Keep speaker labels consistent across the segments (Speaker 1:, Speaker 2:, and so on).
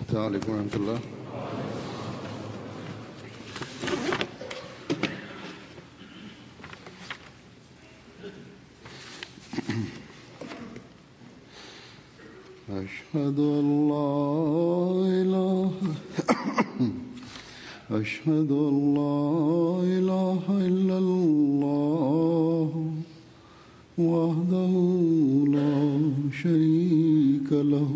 Speaker 1: السلام عليكم ورحمة الله أشهد أن لا إله أشهد أن لا إله إلا الله وحده لا شريك له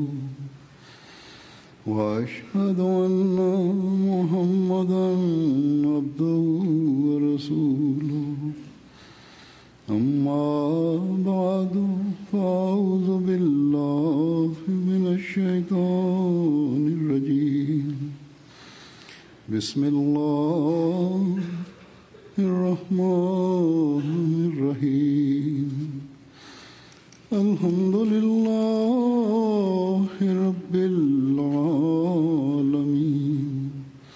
Speaker 1: وأشهد أن محمدا عبده ورسوله أما بعد فأعوذ بالله من الشيطان الرجيم بسم الله الرحمن الرحيم الحمد لله رب العالمين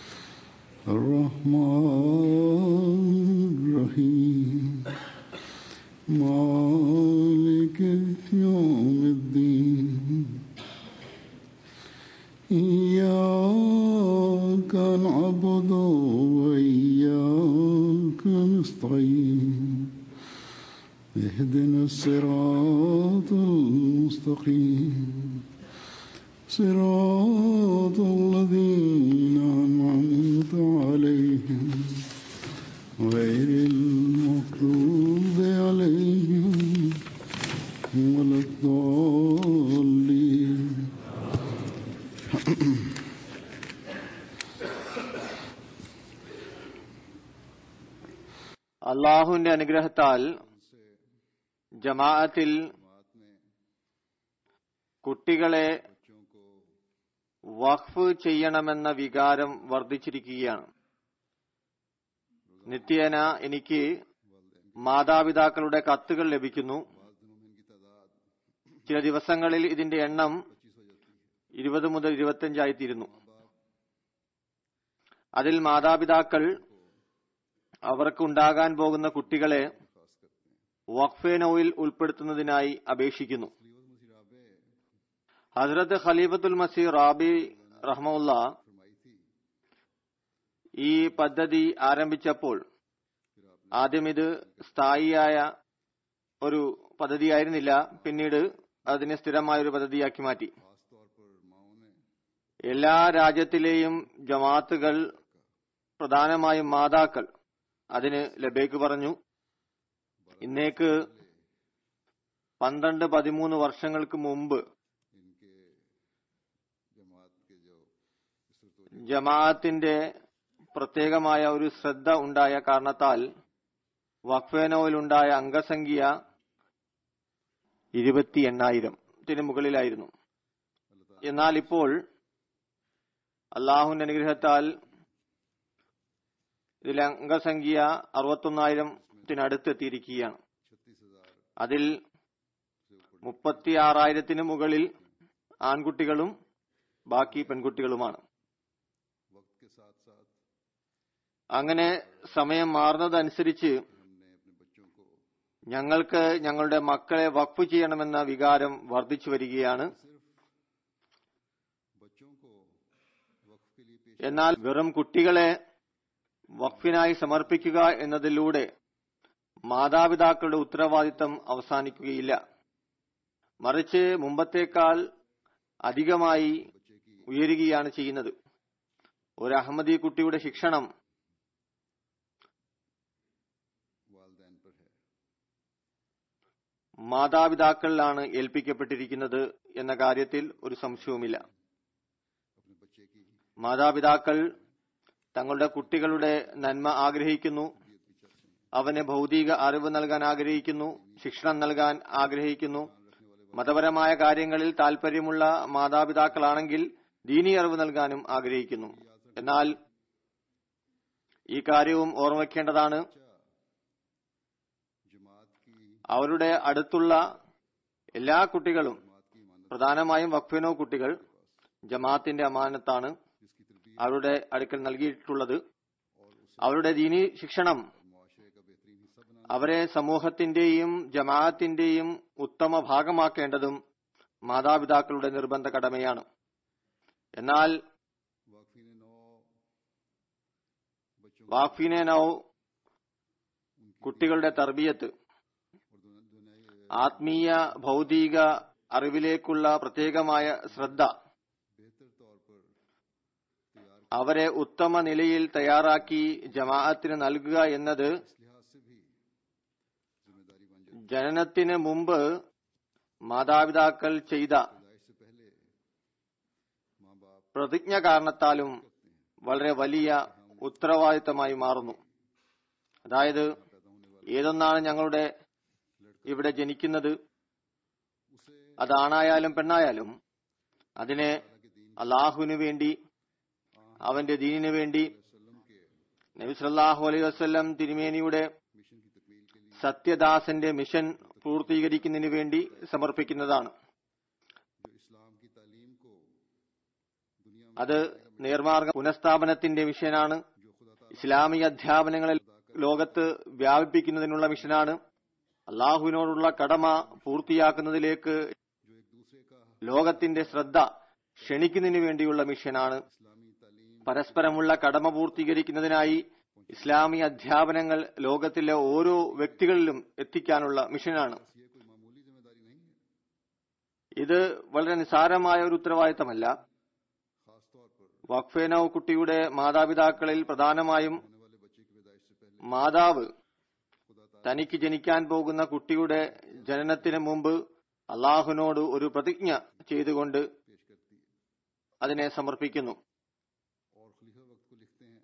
Speaker 1: الرحمن الرحيم مالك يوم الدين إياك نعبد وإياك نستعين اهدنا الصراط المستقيم صراط الذين أنعمت عليهم غير المغضوب عليهم ولا الضالين
Speaker 2: അള്ളാഹുവിന്റെ അനുഗ്രഹത്താൽ ജമാഅത്തിൽ കുട്ടികളെ വഖഫ് ചെയ്യണമെന്ന വികാരം വർദ്ധിച്ചിരിക്കുകയാണ് നിത്യേന എനിക്ക് മാതാപിതാക്കളുടെ കത്തുകൾ ലഭിക്കുന്നു ചില ദിവസങ്ങളിൽ ഇതിന്റെ എണ്ണം ഇരുപത് മുതൽ ഇരുപത്തിയഞ്ചായിത്തീരുന്നു അതിൽ മാതാപിതാക്കൾ അവർക്ക് ഉണ്ടാകാൻ പോകുന്ന കുട്ടികളെ വഖഫേനോയിൽ ഉൾപ്പെടുത്തുന്നതിനായി അപേക്ഷിക്കുന്നു ഹസ്രത്ത് ഖലീഫത്തുൽ മസീർ റാബി റഹ്മുല്ല ഈ പദ്ധതി ആരംഭിച്ചപ്പോൾ ആദ്യം ഇത് സ്ഥായിയായ ഒരു പദ്ധതിയായിരുന്നില്ല പിന്നീട് അതിനെ സ്ഥിരമായ ഒരു പദ്ധതിയാക്കി മാറ്റി എല്ലാ രാജ്യത്തിലെയും ജമാഅത്തുകൾ പ്രധാനമായും മാതാക്കൾ അതിന് ലബേക്ക് പറഞ്ഞു ഇന്നേക്ക് പന്ത്രണ്ട് പതിമൂന്ന് വർഷങ്ങൾക്ക് മുമ്പ് ജമാഅത്തിന്റെ പ്രത്യേകമായ ഒരു ശ്രദ്ധ ഉണ്ടായ കാരണത്താൽ വഖഫേനോയിലുണ്ടായ അംഗസംഖ്യ ഇരുപത്തി എണ്ണായിരത്തിന് മുകളിലായിരുന്നു എന്നാൽ ഇപ്പോൾ അള്ളാഹുവിന്റെ അനുഗ്രഹത്താൽ ഇതിലെ അംഗസംഖ്യ അറുപത്തൊന്നായിരത്തിനടുത്തെത്തിയിരിക്കുകയാണ് അതിൽ മുപ്പത്തിയാറായിരത്തിന് മുകളിൽ ആൺകുട്ടികളും ബാക്കി പെൺകുട്ടികളുമാണ് അങ്ങനെ സമയം മാറുന്നതനുസരിച്ച് ഞങ്ങൾക്ക് ഞങ്ങളുടെ മക്കളെ വഖഫ് ചെയ്യണമെന്ന വികാരം വർദ്ധിച്ചു വരികയാണ് എന്നാൽ വെറും കുട്ടികളെ വഖഫിനായി സമർപ്പിക്കുക എന്നതിലൂടെ മാതാപിതാക്കളുടെ ഉത്തരവാദിത്തം അവസാനിക്കുകയില്ല മറിച്ച് മുമ്പത്തേക്കാൾ അധികമായി ഉയരുകയാണ് ചെയ്യുന്നത് ഒരു അഹമ്മദി കുട്ടിയുടെ ശിക്ഷണം മാതാപിതാക്കളിലാണ് ഏൽപ്പിക്കപ്പെട്ടിരിക്കുന്നത് എന്ന കാര്യത്തിൽ ഒരു സംശയവുമില്ല മാതാപിതാക്കൾ തങ്ങളുടെ കുട്ടികളുടെ നന്മ ആഗ്രഹിക്കുന്നു അവന് ഭൗതിക അറിവ് നൽകാൻ ആഗ്രഹിക്കുന്നു ശിക്ഷണം നൽകാൻ ആഗ്രഹിക്കുന്നു മതപരമായ കാര്യങ്ങളിൽ താല്പര്യമുള്ള മാതാപിതാക്കളാണെങ്കിൽ ദീനി അറിവ് നൽകാനും ആഗ്രഹിക്കുന്നു എന്നാൽ ഈ കാര്യവും ഓർമ്മിക്കേണ്ടതാണ് അവരുടെ അടുത്തുള്ള എല്ലാ കുട്ടികളും പ്രധാനമായും വഖഫിനോ കുട്ടികൾ ജമാഅത്തിന്റെ അമാനത്താണ് അവരുടെ അടുക്കൽ നൽകിയിട്ടുള്ളത് അവരുടെ ദീനി ശിക്ഷണം അവരെ സമൂഹത്തിന്റെയും ജമാഅത്തിന്റെയും ഉത്തമ ഭാഗമാക്കേണ്ടതും മാതാപിതാക്കളുടെ നിർബന്ധ കടമയാണ് എന്നാൽ
Speaker 1: वाकफी ने नौ बच्चों
Speaker 2: വാഫിനെ നൌ കുട്ടികളുടെ തർബിയത്ത്
Speaker 1: और दुनिया दुनियाई
Speaker 2: ആത്മീയ ഭൗതിക അറിവിലേക്കുള്ള പ്രത്യേകമായ ശ്രദ്ധ
Speaker 1: बेहतर तौर पर तैयार
Speaker 2: അവരെ ഉത്തമ നിലയിൽ തയ്യാറാക്കി ജമാഅത്തിന് നൽകുക എന്നത്
Speaker 1: इस लिहाज से भी जिम्मेदारी बन जाती
Speaker 2: ജനനത്തിന് മുമ്പ് മാതാപിതാക്കൾ ചെയ്ത
Speaker 1: है पैदाइश से पहले माँ बाप
Speaker 2: പ്രതിജ്ഞ കാരണത്താലും വളരെ വലിയ ഉത്തരവാദിത്തമായി മാറുന്നു അതായത്
Speaker 1: पैदा होने वाले
Speaker 2: ഏതൊന്നാണ് ഞങ്ങളുടെ ഇവിടെ ജനിക്കുന്നത്
Speaker 1: उसे
Speaker 2: അതാണായാലും പെണ്ണായാലും അതിനെ അള്ളാഹുവിനു വേണ്ടി അവന്റെ ദീനിനു വേണ്ടി
Speaker 1: वसल्लम के
Speaker 2: നബി സല്ലല്ലാഹു അലൈഹി വസല്ലം തിരുമേനിയുടെ
Speaker 1: मिशन की तकमील के लिए
Speaker 2: സത്യദാസന്റെ മിഷൻ പൂർത്തീകരിക്കുന്നതിന് വേണ്ടി സമർപ്പിക്കുന്നതാണ്
Speaker 1: जो इस्लाम की तालीम को दुनिया में
Speaker 2: അത് നേർമാർഗ പുനഃസ്ഥാപനത്തിന്റെ മിഷനാണ്
Speaker 1: जो खुदा ताला
Speaker 2: ഇസ്ലാമിക അധ്യാപനങ്ങളെ ലോകത്ത് വ്യാപിപ്പിക്കുന്നതിനുള്ള മിഷനാണ് അള്ളാഹുവിനോടുള്ള കടമ പൂർത്തിയാക്കുന്നതിലേക്ക്
Speaker 1: जो एक दूसरे का
Speaker 2: ലോകത്തിന്റെ ശ്രദ്ധ ക്ഷണിക്കുന്നതിന് വേണ്ടിയുള്ള മിഷനാണ്
Speaker 1: इस्लामी तालीम
Speaker 2: പരസ്പരമുള്ള കടമ പൂർത്തീകരിക്കുന്നതിനായി ഇസ്ലാമിക അധ്യാപനങ്ങൾ ലോകത്തിലെ ഓരോ വ്യക്തികളിലും എത്തിക്കാനുള്ള മിഷനാണ്
Speaker 1: ये कोई मामूली जिम्मेदारी नहीं है
Speaker 2: ഇത് വളരെ നിസാരമായ ഒരു ഉത്തരവാദിത്തമല്ല
Speaker 1: खास तौर पर
Speaker 2: വഖഫേനൌ കുട്ടിയുടെ മാതാപിതാക്കളിൽ പ്രധാനമായും
Speaker 1: होने वाले बच्चे की पैदाइश से पहले
Speaker 2: മാതാവ്
Speaker 1: खुदा ताला
Speaker 2: തനിക്ക് ജനിക്കാൻ പോകുന്ന കുട്ടിയുടെ ജനനത്തിന് മുമ്പ് അള്ളാഹുവിനോട് ഒരു പ്രതിജ്ഞ ചെയ്തുകൊണ്ട്
Speaker 1: पेश करती है
Speaker 2: അതിനെ സമർപ്പിക്കുന്നു
Speaker 1: और खलीफा वक्त को लिखते हैं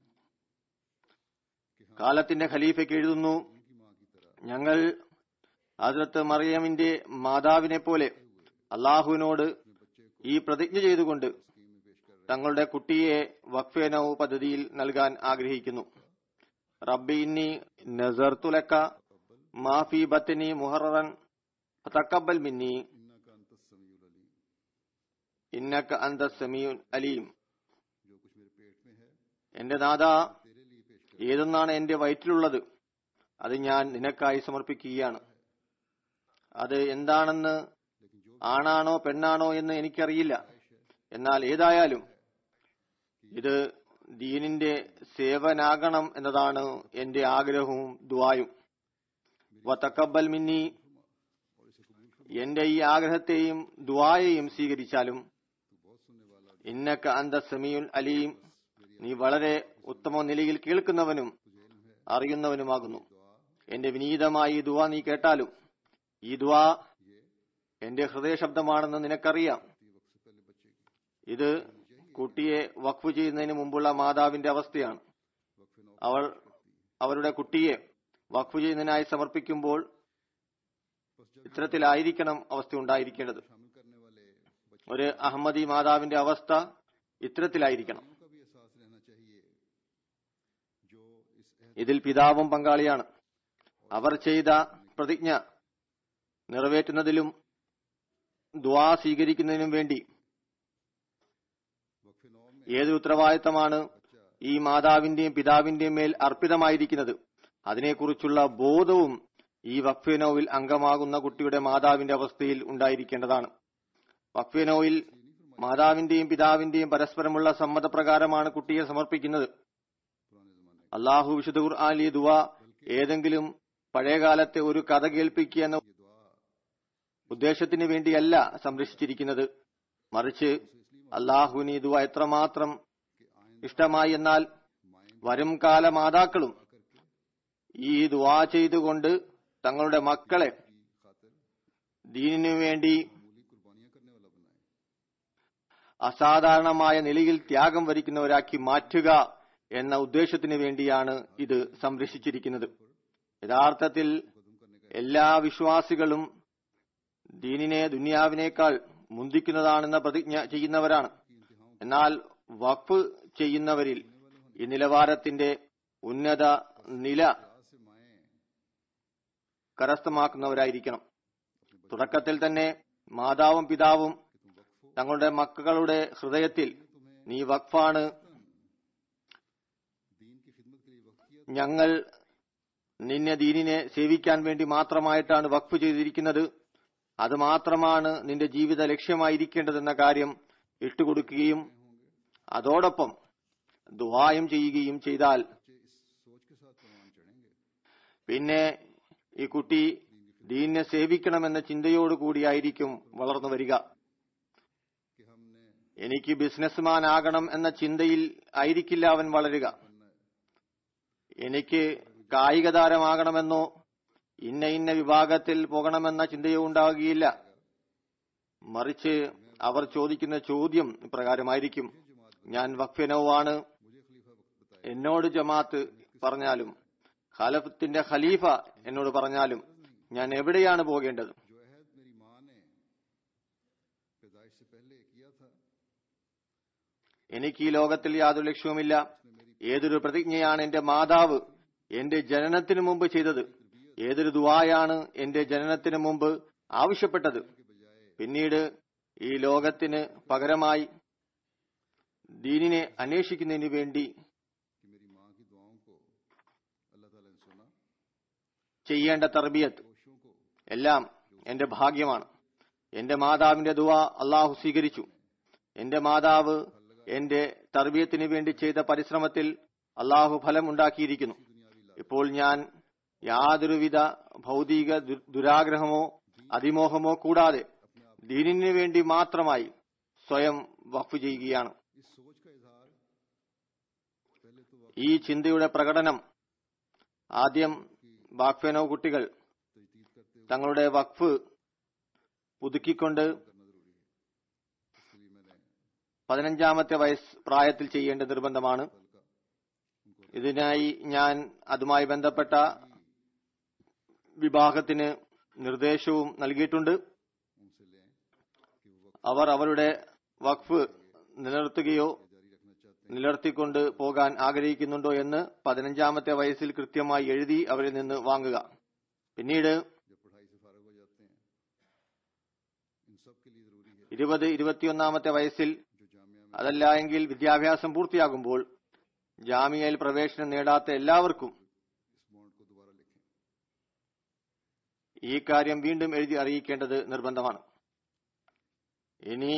Speaker 1: कि हम
Speaker 2: കാലത്തിന്റെ ഖലീഫയ്ക്ക് എഴുതുന്നു
Speaker 1: उनकी माँ की तरह
Speaker 2: ഞങ്ങൾ ഹസ്രത്ത് മറിയമിന്റെ മാതാവിനെ പോലെ അള്ളാഹുവിനോട് ഈ പ്രതിജ്ഞ ചെയ്തുകൊണ്ട്
Speaker 1: स्कीम में पेश कर
Speaker 2: തങ്ങളുടെ കുട്ടിയെ വഖഫേനൌ പദ്ധതിയിൽ നൽകാൻ ആഗ്രഹിക്കുന്നു റബ്ബി ഇന്നി നസർത്തുലക്ക മാഫി ബത്തനി മുഹറൻ തക്കബൽ മിന്നി
Speaker 1: इन्ना का अंत समीउल अली
Speaker 2: ഇന്നക്ക അന്ത സമീഉൻ അലീം
Speaker 1: जो कुछ मेरे पेट में है
Speaker 2: എന്റെ നാഥ
Speaker 1: तेरे लिए पेश कर
Speaker 2: ഏതെന്നാണ് എന്റെ വയറ്റിലുള്ളത് അത് ഞാൻ നിനക്കായി സമർപ്പിക്കുകയാണ് അത് എന്താണെന്ന്
Speaker 1: लेकिन जो
Speaker 2: ആണാണോ പെണ്ണാണോ എന്ന് എനിക്കറിയില്ല എന്നാൽ ഏതായാലും ഇത് ദീനിന്റെ സേവനാകണം എന്നതാണ് എന്റെ ആഗ്രഹവും ദുവായും വതക്കബൽ മിന്നി എന്റെ ഈ ആഗ്രഹത്തെയും ദുവായെയും സ്വീകരിച്ചാലും
Speaker 1: तू बहुत सुनने वाला
Speaker 2: ഇന്നക്ക അന്ത സമീഉൻ അലീം നീ വളരെ ഉത്തമ നിലയിൽ കേൾക്കുന്നവനും അറിയുന്നവനുമാകുന്നു എന്റെ വിനീതമായ ഈ ദുവാ നീ കേട്ടാലും ഈ ദുവാ എന്റെ ഹൃദയശബ്ദമാണെന്ന് നിനക്കറിയാം
Speaker 1: वक्त से पहले बच्चे की
Speaker 2: ഇത് കുട്ടിയെ വഖഫ് ചെയ്യുന്നതിന് മുമ്പുള്ള മാതാവിന്റെ അവസ്ഥയാണ്
Speaker 1: वक्फ नौ
Speaker 2: അവൾ അവരുടെ കുട്ടിയെ വഖഫ് ചെയ്യുന്നതിനായി സമർപ്പിക്കുമ്പോൾ ഇത്തരത്തിലായിരിക്കണം അവസ്ഥ ഉണ്ടായിരിക്കേണ്ടത്
Speaker 1: शामिल करने वाले बच्चों
Speaker 2: ഒരു അഹമ്മദി മാതാവിന്റെ അവസ്ഥ ഇത്തരത്തിലായിരിക്കണം
Speaker 1: का भी एहसास रहना चाहिए जो इस अहद
Speaker 2: ഇതിൽ പിതാവും പങ്കാളിയാണ് അവർ ചെയ്ത പ്രതിജ്ഞ നിറവേറ്റുന്നതിലും ദ്വാ സ്വീകരിക്കുന്നതിനും വേണ്ടി
Speaker 1: वक्फ नौ में
Speaker 2: ഏതൊരു ഉത്തരവാദിത്തമാണ് ഈ മാതാവിന്റെയും പിതാവിന്റെയും മേൽ അർപ്പിതമായിരിക്കുന്നത് അതിനെക്കുറിച്ചുള്ള ബോധവും ഈ വക്ഫേനോവിൽ അംഗമാകുന്ന കുട്ടിയുടെ മാതാവിന്റെ അവസ്ഥയിൽ ഉണ്ടായിരിക്കേണ്ടതാണ് വക്ഫേനോയിൽ മാതാവിന്റെയും പിതാവിന്റെയും പരസ്പരമുള്ള സമ്മതപ്രകാരമാണ് കുട്ടിയെ സമർപ്പിക്കുന്നത്
Speaker 1: पुराने जमाने
Speaker 2: അള്ളാഹു വിശുദ്ധ ഖുർആൻ ഈ ദുവ ഏതെങ്കിലും പഴയകാലത്തെ ഒരു കഥ കേൾപ്പിക്കുക എന്ന
Speaker 1: की ये दुआ
Speaker 2: ഉദ്ദേശത്തിന് വേണ്ടിയല്ല സംരക്ഷിച്ചിരിക്കുന്നത് മറിച്ച് അള്ളാഹുവിന് ഈ ദുവ എത്രമാത്രം ഇഷ്ടമായി എന്നാൽ വരും കാല മാതാക്കളും ഈ ദുവാ ചെയ്തുകൊണ്ട് തങ്ങളുടെ മക്കളെ
Speaker 1: की खातिर
Speaker 2: ദീനിനു വേണ്ടി
Speaker 1: मूली कुर्बानियां करने वाला बनाए
Speaker 2: അസാധാരണമായ നിലയിൽ ത്യാഗം വരിക്കുന്നവരാക്കി മാറ്റുക എന്ന ഉദ്ദേശത്തിന് വേണ്ടിയാണ് ഇത് സംരക്ഷിച്ചിരിക്കുന്നത് യഥാർത്ഥത്തിൽ എല്ലാ വിശ്വാസികളും ദീനിനെ ദുനിയാവിനേക്കാൾ മുന്തിക്കുന്നതാണെന്ന പ്രതിജ്ഞ ചെയ്യുന്നവരാണ് എന്നാൽ വഖഫ് ചെയ്യുന്നവരിൽ ഈ നിലവാരത്തിന്റെ ഉന്നത നില
Speaker 1: आज से माएँ
Speaker 2: കരസ്ഥമാക്കുന്നവരായിരിക്കണം തുടക്കത്തിൽ തന്നെ മാതാവും പിതാവും തങ്ങളുടെ മക്കളുടെ ഹൃദയത്തിൽ നീ വഖഫാണ്
Speaker 1: दीन की खिदमत के लिए वक्त किया
Speaker 2: ഞങ്ങൾ നിന്നെ ദീനിനെ സേവിക്കാൻ വേണ്ടി മാത്രമായിട്ടാണ് വഖഫ് ചെയ്തിരിക്കുന്നത് അത് മാത്രമാണ് നിന്റെ ജീവിത ലക്ഷ്യമായിരിക്കേണ്ടതെന്ന കാര്യം ഇട്ടുകൊടുക്കുകയും അതോടൊപ്പം ദുവായും ചെയ്യുകയും ചെയ്താൽ
Speaker 1: बच्चे इस सोच के साथ परवान चढ़ेंगे
Speaker 2: പിന്നെ ഈ കുട്ടി ദീനിനെ സേവിക്കണമെന്ന ചിന്തയോടു കൂടിയായിരിക്കും വളർന്നു വരിക
Speaker 1: कि हमने
Speaker 2: എനിക്ക് ബിസിനസ്മാൻ ആകണം എന്ന ചിന്തയിൽ ആയിരിക്കില്ല അവൻ വളരുക
Speaker 1: बनना है
Speaker 2: എനിക്ക് കായിക താരമാകണമെന്നോ ഇന്ന ഇന്ന വിഭാഗത്തിൽ പോകണമെന്ന ചിന്തയോ ഉണ്ടാകുകയില്ല മറിച്ച് അവർ ചോദിക്കുന്ന ചോദ്യം ഇപ്രകാരമായിരിക്കും ഞാൻ വഖഫിനോവാണ്
Speaker 1: मुझे खलीफा वक्त बताया
Speaker 2: എന്നോട് ജമാഅത്ത് പറഞ്ഞാലും ഖലഫത്തിന്റെ ഖലീഫ എന്നോട് പറഞ്ഞാലും ഞാൻ എവിടെയാണ് പോകേണ്ടത്
Speaker 1: जो अहद मेरी माँ ने पैदाइश से पहले किया था
Speaker 2: എനിക്ക് ഈ ലോകത്തിൽ യാതൊരു ലക്ഷ്യവുമില്ല ഏതൊരു പ്രതിജ്ഞയാണ് എന്റെ മാതാവ് എന്റെ ജനനത്തിനു മുമ്പ് ചെയ്തത് ഏതൊരു ദുവായാണ് എന്റെ ജനനത്തിനു മുമ്പ് ആവശ്യപ്പെട്ടത് പിന്നീട് ഈ ലോകത്തിന് പകരമായി ദീനിനെ അന്വേഷിക്കുന്നതിന് വേണ്ടി
Speaker 1: कि मेरी माँ की दुआओं को अल्लाह ताला ने सुना
Speaker 2: ചെയ്യേണ്ട തർബിയത്ത്
Speaker 1: कोशिशों को
Speaker 2: എല്ലാം എന്റെ ഭാഗ്യമാണ് എന്റെ മാതാവിന്റെ ദുവ അള്ളാഹു സ്വീകരിച്ചു എന്റെ മാതാവ് എന്റെ തർബീയത്തിന് വേണ്ടി ചെയ്ത പരിശ്രമത്തിൽ അള്ളാഹു ഫലം ഉണ്ടാക്കിയിരിക്കുന്നു ഇപ്പോൾ ഞാൻ യാതൊരുവിധ ഭൗതിക ദു- ദുരാഗ്രഹമോ അതിമോഹമോ കൂടാതെ ദീനിന് വേണ്ടി മാത്രമായി സ്വയം വഖഫ് ചെയ്യുകയാണ്
Speaker 1: इस सोच का इजहार पहले तो
Speaker 2: ഈ ചിന്തയുടെ പ്രകടനം ആദ്യം ബാക്ഫെനോ കുട്ടികൾ
Speaker 1: तजदीद करते हुए
Speaker 2: തങ്ങളുടെ വഖഫ് പുതുക്കിക്കൊണ്ട്
Speaker 1: करना जरूरी है इसके लिए मैंने
Speaker 2: പതിനഞ്ചാമത്തെ വയസ്സ് പ്രായത്തിൽ ചെയ്യേണ്ട നിർബന്ധമാണ്
Speaker 1: कल का उनको
Speaker 2: ഇതിനായി ഞാൻ അതുമായി ബന്ധപ്പെട്ട വിഭാഗത്തിന് നിർദ്ദേശവും നൽകിയിട്ടുണ്ട്
Speaker 1: उनसे लें कि वो वक्त
Speaker 2: അവർ അവരുടെ വഖഫ് നിലനിർത്തുകയോ
Speaker 1: जारी रखना चाहते
Speaker 2: നിലനിർത്തിക്കൊണ്ട് പോകാൻ ആഗ്രഹിക്കുന്നുണ്ടോ എന്ന് പതിനഞ്ചാമത്തെ വയസ്സിൽ കൃത്യമായി എഴുതി അവരിൽ നിന്ന് വാങ്ങുക പിന്നീട്
Speaker 1: हैं जब पढ़ाई से फारग हो जाते हैं इन सब के लिए जरूरी है
Speaker 2: ഇരുപത് ഇരുപത്തിയൊന്നാമത്തെ വയസ്സിൽ
Speaker 1: जो जामिया में
Speaker 2: അതല്ല എങ്കിൽ വിദ്യാഭ്യാസം പൂർത്തിയാകുമ്പോൾ ജാമിയയിൽ പ്രവേശനം നേടാത്ത എല്ലാവർക്കും
Speaker 1: इस बॉन्ड को दोबारा लिखें
Speaker 2: ഈ കാര്യം വീണ്ടും എഴുതി അറിയിക്കേണ്ടത് നിർബന്ധമാണ് ഇനി